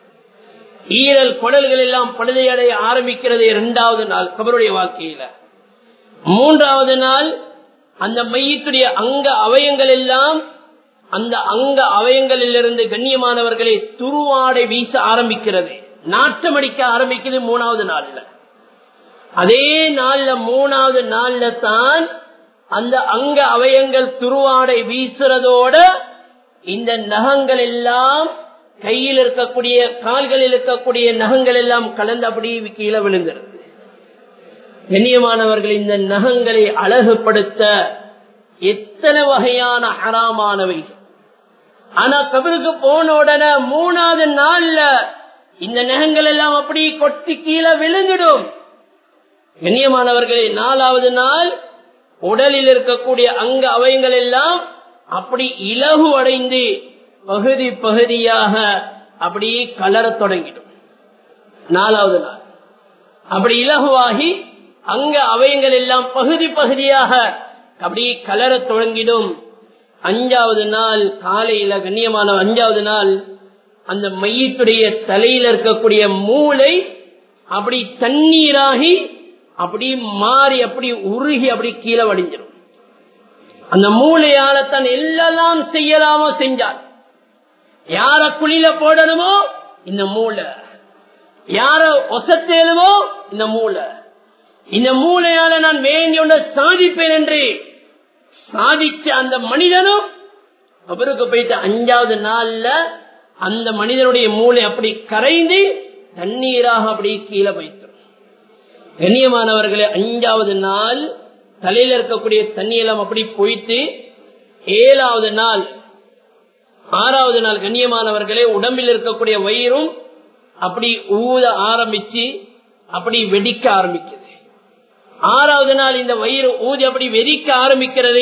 ஈரல் குடல்கள் எல்லாம் பழுதையடைய ஆரம்பிக்கிறது இரண்டாவது நாள் கபருடைய வாழ்க்கையில மூன்றாவது நாள் அந்த மையத்துடைய அங்க அவயங்கள் எல்லாம் அந்த அங்க அவயங்களிலிருந்து கண்ணியமானவர்களை துருவாடை வீச ஆரம்பிக்கிறது நாட்டம் அடிக்க ஆரம்பிக்கிறது மூணாவது நாள்ல அதே நாள்ல மூணாவது நாள்ல தான் அந்த அங்க அவயங்கள் துருவாடை வீசுறதோட இந்த நகங்கள் எல்லாம் கையில் இருக்கக்கூடிய கால்களில் இருக்கக்கூடிய நகங்கள் எல்லாம் கலந்து அப்படி கீழே விழுங்கிறது கண்ணியமானவர்கள் இந்த நகங்களை அழகுபடுத்த எத்தனை வகையான ஹராமானவை ஆனா கபருக்கு போன உடனே மூணாவது நாள்ல இந்த நகங்கள் எல்லாம் அப்படி கொட்டி கீழே விழுந்துடும் கண்ணியமானவர்களே நாலாவது நாள் உடலில் இருக்கக்கூடிய அங்க அவயங்கள் எல்லாம் அப்படி இலகு அடைந்து பகுதி பகுதியாக அப்படியே கலரத் தொடங்கிடும் நாலாவது நாள் அப்படி இலகுவாகி அங்க அவயங்கள் எல்லாம் பகுதி பகுதியாக அப்படியே கலரத் தொடங்கிடும் அஞ்சாவது நாள் காலையில கண்ணியமான அஞ்சாவது நாள் அந்த மையத்துடைய தலையில இருக்கக்கூடிய மூளை அப்படி தண்ணீராகி அப்படி மாறி அப்படி உருகி அப்படி கீழே வடிஞ்சிடும் அந்த மூளையால தன் எல்லாம் செய்யலாமோ செஞ்சார் யார குழியில போடணுமோ இந்த மூளை யார ஒசத்தேலுமோ இந்த மூளை இந்த மூளையால நான் வேண்டிய ஒன்றை சாதிப்பேன் என்று சாதிச்ச அந்த மனிதனும் அவருக்கு போயிட்டு அஞ்சாவது நாள்ல அந்த மனிதனுடைய மூளை அப்படி கரைந்து தண்ணீராக அப்படி கீழே வைத்தோம் கண்ணியமானவர்களே அஞ்சாவது நாள் தலையில இருக்கக்கூடிய தண்ணி எல்லாம் அப்படி போயிட்டு ஏழாவது நாள் ஆறாவது நாள் கண்ணியமானவர்களே உடம்பில் இருக்கக்கூடிய வயிறும் அப்படி ஊத ஆரம்பிச்சு அப்படி வெடிக்க ஆரம்பிக்குது ஆறாவது நாள் இந்த வயிறு ஊதி அப்படி வெடிக்க ஆரம்பிக்கிறது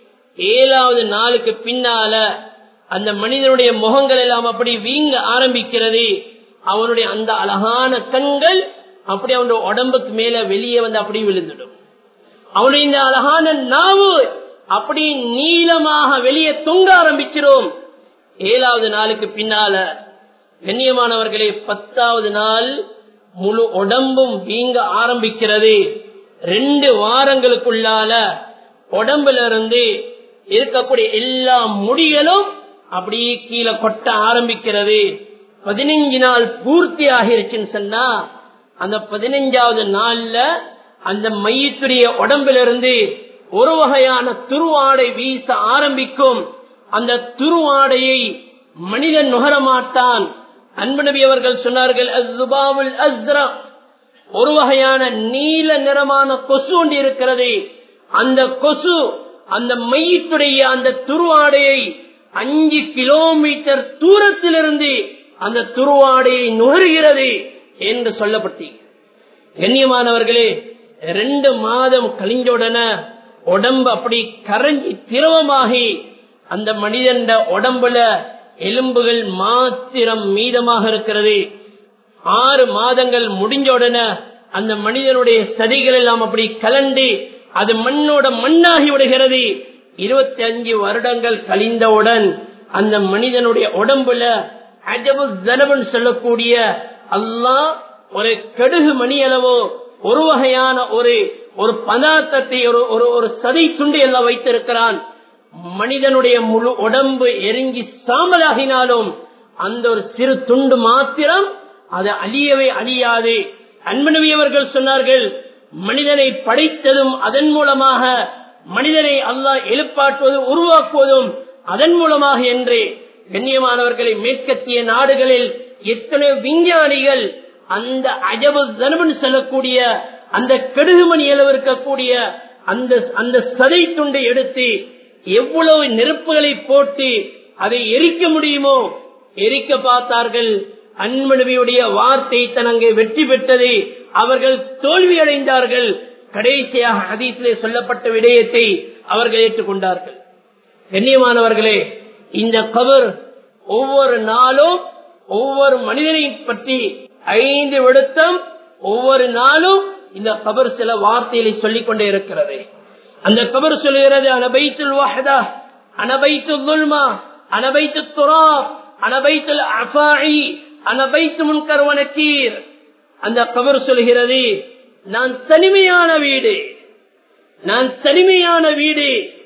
ஏழாவது நாளுக்கு பின்னால அந்த மனிதனுடைய முகங்கள் எல்லாம் அப்படி வீங்க ஆரம்பிக்கிறது அவனுடைய அந்த அழகான கண்கள் அப்படி அவனுடைய உடம்புக்கு மேல வெளியே வந்து அப்படி விழுந்துடும் அவனுடைய இந்த அழகான நாவு அப்படி நீளமாக வெளியே தொங்க ஆரம்பிக்கிறோம் ஏழாவது நாளுக்கு பின்னால கண்ணியமானவர்களே பத்தாவது நாள் முழு உடம்பும் வீங்க ஆரம்பிக்கிறது ரெண்டு வாரங்களுக்குள்ளால உடம்புல இருந்து இருக்கக்கூடிய எல்லா முடிகளும் அப்படியே கீழே கொட்ட ஆரம்பிக்கிறது பதினஞ்சு நாள் பூர்த்தி ஆகிருச்சுன்னு சொன்னா அந்த பதினஞ்சாவது நாள்ல அந்த மையத்துடைய உடம்புல இருந்து ஒரு வகையான துருவாடை வீச ஆரம்பிக்கும் அந்த துருவாடையை மனிதன் நுகர மாட்டான் அன்பு நபி அவர்கள் சொன்னார்கள் அஸ்ஸுபாவுல் அஸ்ரா ஒரு வகையான நீல நிறமான கொசு ஒன்று இருக்கிறது அந்த கொசு அந்த மையத்துடைய அந்த துருவாடையை அஞ்சு கிலோமீட்டர் தூரத்திலிருந்து அந்த துருவாடையை நுகர்கிறது என்று சொல்லப்பட்டி கண்ணியமானவர்களே ரெண்டு மாதம் கழிஞ்சவுடனே உடம்பு அப்படி கரைஞ்சி திரவமாகி அந்த மனிதன் உடம்புல எலும்புகள் மாத்திரம் மீதமாக இருக்கிறது ஆறு மாதங்கள் முடிஞ்ச உடனே அந்த மனிதனுடைய சதிகள் எல்லாம் அப்படி கலண்டு அது மண்ணோட மண்ணாகி விடுகிறது இருபத்தி அஞ்சு வருடங்கள் கழிந்தவுடன் அந்த மனிதனுடைய உடம்புல அஜபு ஜனபன் சொல்லக்கூடிய அல்லாஹ் ஒரு கடுகு மணி அளவோ ஒரு வகையான ஒரு ஒரு பதார்த்தத்தை ஒரு ஒரு ஒரு சதை துண்டு எல்லாம் வைத்திருக்கிறான் மனிதனுடைய முழு உடம்பு எரிங்கி சாம்பலாகினாலும் அந்த ஒரு சிறு துண்டு மாத்திரம் அது அழியவே அழியாது அன்பனவி அவர்கள் சொன்னார்கள் மனிதனை படைத்ததும் அதன் மூலமாக மனிதனை அல்லாஹ் எழுப்பாட்டுவதும் உருவாக்குவதும் அதன் மூலமாக என்று கண்ணியமானவர்களை மேற்கத்திய நாடுகளில் எத்தனை விஞ்ஞானிகள் அந்த அஜபு தனவன் செல்லக்கூடிய அந்த கடுகுமணி அளவு இருக்கக்கூடிய அந்த அந்த சதை துண்டை எடுத்து எவ்வளவு நெருப்புகளை போட்டு அதை எரிக்க முடியுமோ எரிக்க பார்த்தார்கள் அன்மனுவியுடைய வார்த்தை தனங்கே வெற்றி பெற்றது அவர்கள் தோல்வி அடைந்தார்கள் கடைசியாக ஹதீஸிலே சொல்லப்பட்ட விடயத்தை அவர்கள் ஏற்றுக்கொண்டார்கள் கண்ணியமானவர்களே இந்த கபர் ஒவ்வொரு நாளும் ஒவ்வொரு மனிதனை பற்றி ஐந்து விடுத்தம் ஒவ்வொரு நாளும் இந்த கபர் சில வார்த்தைகளை சொல்லிக் கொண்டே இருக்கிறது அந்த கபர் சொல்லுகிறது அனபைத்துல் வஹதா அனபைத்துல் துல்மா அனபைத்து துராப் அனபைத்துல் அஃபாயி அனபைத்து முன்கர் வனக்கீர் அந்த கபர் சொல்கிறது நான் தனிமையான வீடு நான் தனிமையான வீடு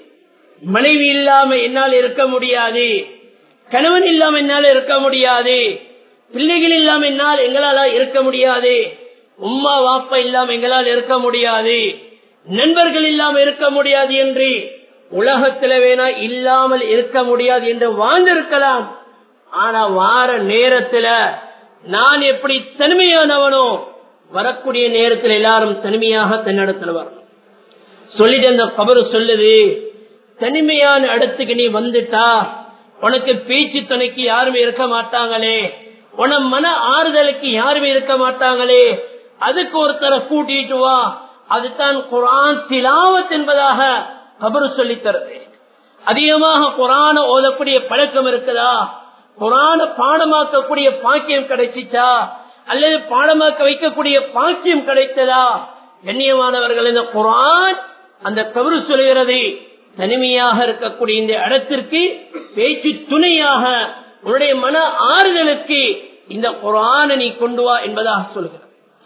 மனைவி இல்லாம என்னால் இருக்க முடியாது கணவன் இல்லாம என்னால் இருக்க முடியாது பிள்ளைகள் இல்லாம என்னால் எங்களால இருக்க முடியாது உம்மா வாப்பா இல்லாம எங்களால் இருக்க முடியாது நண்பர்கள் இல்லாம இருக்க முடியாது என்று உலகத்துல வேணா இல்லாமல் இருக்க முடியாது என்று வாழ்ந்திருக்கலாம் ஆனா வார நேரத்துல நான் எப்படி தனிமையானவனோ வரக்கூடிய நேரத்தில் எல்லாரும் தனிமையாக தன்னிடத்துல வரணும் சொல்லிட்டு அந்த கபரு சொல்லுது தனிமையான இடத்துக்கு நீ வந்துட்டா உனக்கு பேச்சு துணைக்கு யாருமே இருக்க மாட்டாங்களே உன மன ஆறுதலுக்கு யாருமே இருக்க மாட்டாங்களே அதுக்கு ஒருத்தரை கூட்டிட்டு வா அதுதான் குரான் திலாவத் என்பதாக கபரு சொல்லி தருது அதிகமாக குரான ஓதக்கூடிய பழக்கம் இருக்குதா குரான பாடமாக்கக்கூடிய பாக்கியம் கிடைச்சிச்சா அல்லது பாடமாக்க வைக்கக்கூடிய பாக்கியம் கிடைத்ததா கண்ணியமானவர்கள் இந்த குரான் அந்த கபரு சொல்கிறது தனிமையாக இருக்கக்கூடிய இந்த இடத்திற்கு பேச்சு துணையாக உன்னுடைய மன ஆறுதலுக்கு இந்த குரான நீ கொண்டு வா என்பதாக சொல்கிறது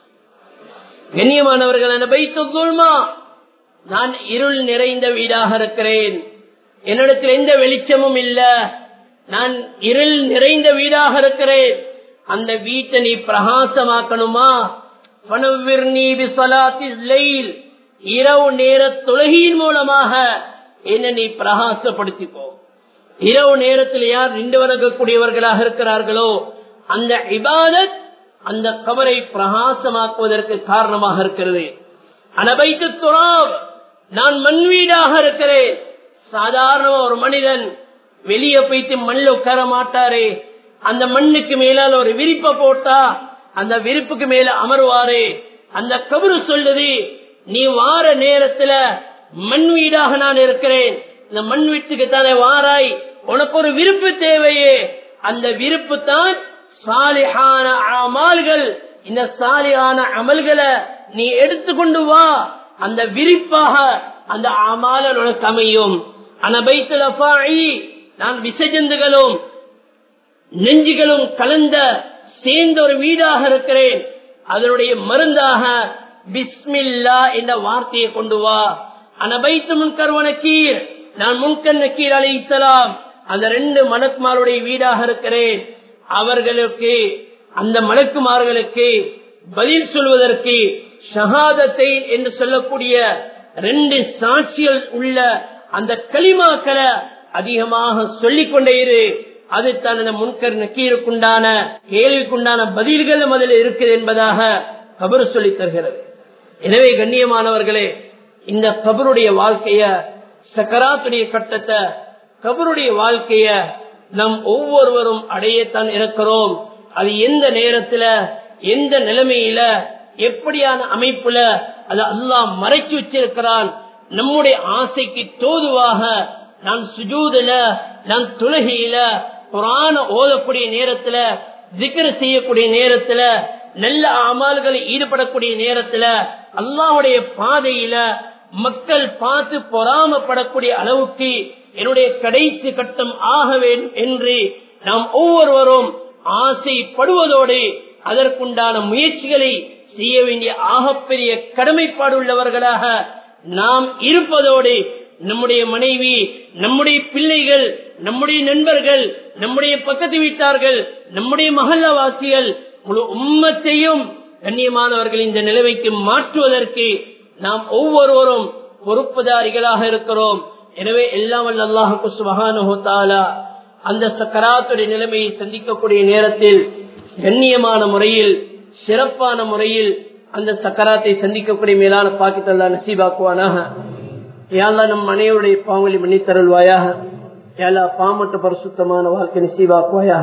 கண்ணியமானவர்கள் பைத்துமா நான் இருள் நிறைந்த வீடாக இருக்கிறேன் என்னிடத்தில் எந்த வெளிச்சமும் இல்ல நான் இருள் நிறைந்த வீடாக இருக்கிறேன் அந்த வீட்டை நீ பிரகாசமாக்கணுமா இரவு நேர தொழுகையின் மூலமாக என்ன நீ பிரகாசப்படுத்திப்போ இரவு நேரத்தில் யார் நின்று வரக்கூடியவர்களாக இருக்கிறார்களோ அந்த இபாதத் அந்த கபரை பிரகாசமாக்குவதற்கு காரணமாக இருக்கிறது அனபைத்து துறாப் நான் மண் வீடாக இருக்கிறேன் சாதாரண ஒரு மனிதன் வெளியே போயிட்டு மண்ணில் உட்கார மாட்டாரு அந்த மண்ணுக்கு மேலால ஒரு விரிப்ப போட்டா அந்த விரிப்புக்கு மேல அமருவாரு அந்த கபரு சொல்லுது நீ வார நேரத்துல மண் வீடாக நான் இருக்கிறேன் இந்த மண் வீட்டுக்கு தானே வாராய் உனக்கு ஒரு விருப்பு தேவையே அந்த விருப்பு தான் சாலிஹான அமல்கள் இந்த சாலியான அமல்களை நீ எடுத்துக்கொண்டு வா அந்த விரிப்பாக அந்த அமாலல் உனக்கு அமையும் அனபைத்துல நான் விசஜந்துகளும் நெஞ்சுகளும் கலந்த சேர்ந்த ஒரு வீடாக இருக்கிறேன் அதனுடைய மருந்தாக பிஸ்மில்லா என்ற வார்த்தையை கொண்டு வா அனபைத்து முன்கர் நக்கீர் நான் முன்கர் நக்கீர் அலி இஸ்லாம் அந்த ரெண்டு மலக்குமாருடைய வீடாக இருக்கிறேன் அவர்களுக்கு அந்த மலக்குமார்களுக்கு பதில் சொல்வதற்கு ஷஹாதத்தை என்று சொல்லக்கூடிய ரெண்டு சாட்சிகள் உள்ள அந்த களிமாக்களை அதிகமாக சொல்லிக் கொண்டே இரு அது தனது முன்கர் நக்கீருக்குண்டான கேள்விக்குண்டான பதில்களும் அதில் இருக்குது என்பதாக கபரு சொல்லி தருகிறது எனவே கண்ணியமானவர்களே இந்த கபருடைய வாழ்க்கைய சக்கராத்துடைய கட்டத்தை கபருடைய வாழ்க்கைய நம் ஒவ்வொருவரும் அடையத்தான் இருக்கிறோம் அது எந்த நேரத்துல எந்த நிலைமையில எப்படியான அமைப்புல அது அல்லாஹ் மறைச்சு வச்சிருக்கிறான் நம்முடைய ஆசைக்கு தோதுவாக நான் சுஜூதுல நான் துலகையில புராண ஓதக்கூடிய நேரத்துல திக்ர செய்யக்கூடிய நேரத்துல நல்ல அமால்களில் ஈடுபடக்கூடிய நேரத்துல அல்லாவுடைய பாதையில மக்கள் பார்த்து பொறாமப்படக்கூடிய அளவுக்கு என்னுடைய கடைசி கட்டம் ஆக வேண்டும் என்று நாம் ஒவ்வொருவரும் ஆசைப்படுவதோடு அதற்குண்டான முயற்சிகளை செய்ய வேண்டிய ஆகப்பெரிய கடமைப்பாடு உள்ளவர்களாக நாம் இருப்பதோடு நம்முடைய மனைவி நம்முடைய பிள்ளைகள் நம்முடைய நண்பர்கள் நம்முடைய பக்கத்து வீட்டார்கள் நம்முடைய மகல்லவாசிகள் முழு உம்மத்தையும் கண்ணியமானவர்கள் இந்த நிலைமைக்கு மாற்றுவதற்கு நாம் ஒவ்வொருவரும் பொறுப்புதாரிகளாக இருக்கிறோம் எனவே எல்லாம் வல்ல அல்லாஹுக்கு சுபகானுத்தாலா அந்த சக்கராத்துடைய நிலைமையை சந்திக்கக்கூடிய நேரத்தில் கண்ணியமான முறையில் சிறப்பான முறையில் அந்த சக்கராத்தை சந்திக்கக்கூடிய மேலான பாக்கித்தல்லா நசீபாக்குவானாக யாழ்லா நம் அனைவருடைய பாவங்களை மன்னித்தருள்வாயாக ஏலா பாமட்ட பரிசுத்தமான வாழ்க்கை நசீபாக்குவாயாக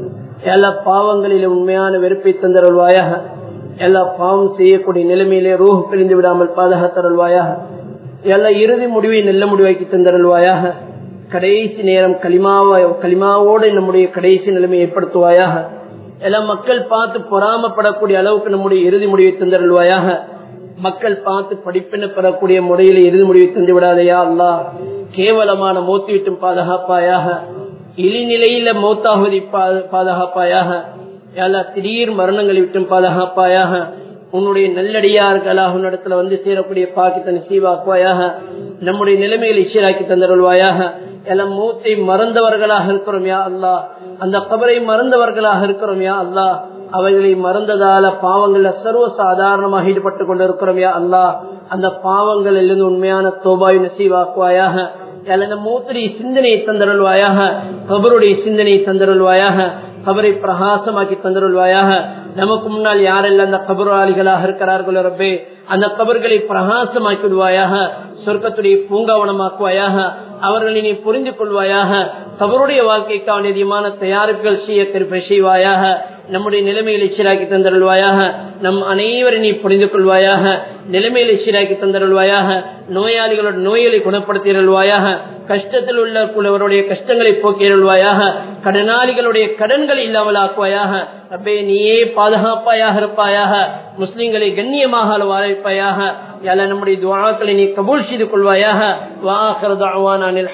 எல்லா பாவங்களில் உண்மையான வெறுப்பை தந்தருள்வாயாக எல்லா பாவம் செய்யக்கூடிய நிலைமையிலே ரூஹ் பிரிந்து விடாமல் பாதுகாத்தருள்வாயாக எல்லா இறுதி முடிவை நல்ல முடிவாக்கி தந்தருள்வாயாக கடைசி நேரம் களிமாவா களிமாவோடு நம்முடைய கடைசி நிலைமை ஏற்படுத்துவாயாக எல்லா மக்கள் பார்த்து பொறாமப்படக்கூடிய அளவுக்கு நம்முடைய இறுதி முடிவை தந்தருள்வாயாக மக்கள் பார்த்து படிப்பின பெறக்கூடிய முறையில் இறுதி முடிவை தந்து விடாதையா அல்லா கேவலமான மூத்து விட்டும் பாதுகாப்பாயாக இழிநிலையில மௌத்தாகுதி பாதுகாப்பாயாக எல்லா திடீர் மரணங்களை விட்டும் பாதுகாப்பாயாக உன்னுடைய நல்லடியார்களாக உன்னிடத்துல வந்து சேரக்கூடிய பாக்கித்த நசீவாக்குவாயாக நம்முடைய நிலைமைகளை ஈச்சராக்கி தந்தருள்வாயாக எல்லாம் மூத்தை மறந்தவர்களாக இருக்கிறோம் யா அல்லா அந்த கபரை மறந்தவர்களாக இருக்கிறோம் யா அல்லா அவைகளை மறந்ததால பாவங்கள்ல சர்வ சாதாரணமாக ஈடுபட்டு கொண்டிருக்கிறோம் யா அல்லா அந்த பாவங்களிலிருந்து உண்மையான தோபாய் நசீவாக்குவாயாக அல்லது மூத்திரி சிந்தனை தந்தருள்வாயாக கபருடைய சிந்தனை தந்தருள்வாயாக கபரை பிரகாசமாக்கி தந்தருள்வாயாக நமக்கு முன்னால் யாரெல்லாம் அந்த கபராளிகளாக இருக்கிறார்களோ ரப்பே அந்த கபர்களை பிரகாசமாக்கி விடுவாயாக சொர்க்கத்துடைய பூங்காவனமாக்குவாயாக அவர்களை நீ புரிந்து கொள்வாயாக கபருடைய வாழ்க்கைக்கான நிதியமான தயாரிப்புகள் செய்ய கருப்பை செய்வாயாக நம்முடைய நிலைமைகளை சீராக்கி தந்தருள்வாயாக நம் அனைவரும் நீ புரிந்து கொள்வாயாக நிலைமைகளை சீராக்கி தந்தருள்வாயாக நோயாளிகளோட நோய்களை குணப்படுத்தியருள்வாயாக கஷ்டத்தில் உள்ள உள்ளவருடைய கஷ்டங்களை போக்கியருள்வாயாக கடனாளிகளுடைய கடன்களை இல்லாமல் ஆக்குவாயாக அப்பே நீயே பாதுகாப்பாயாக இருப்பாயாக முஸ்லிம்களை கண்ணியமாக வாழைப்பாயாக நம்முடைய துவாக்களை நீ கபூல் செய்து கொள்வாயாக வாஹர்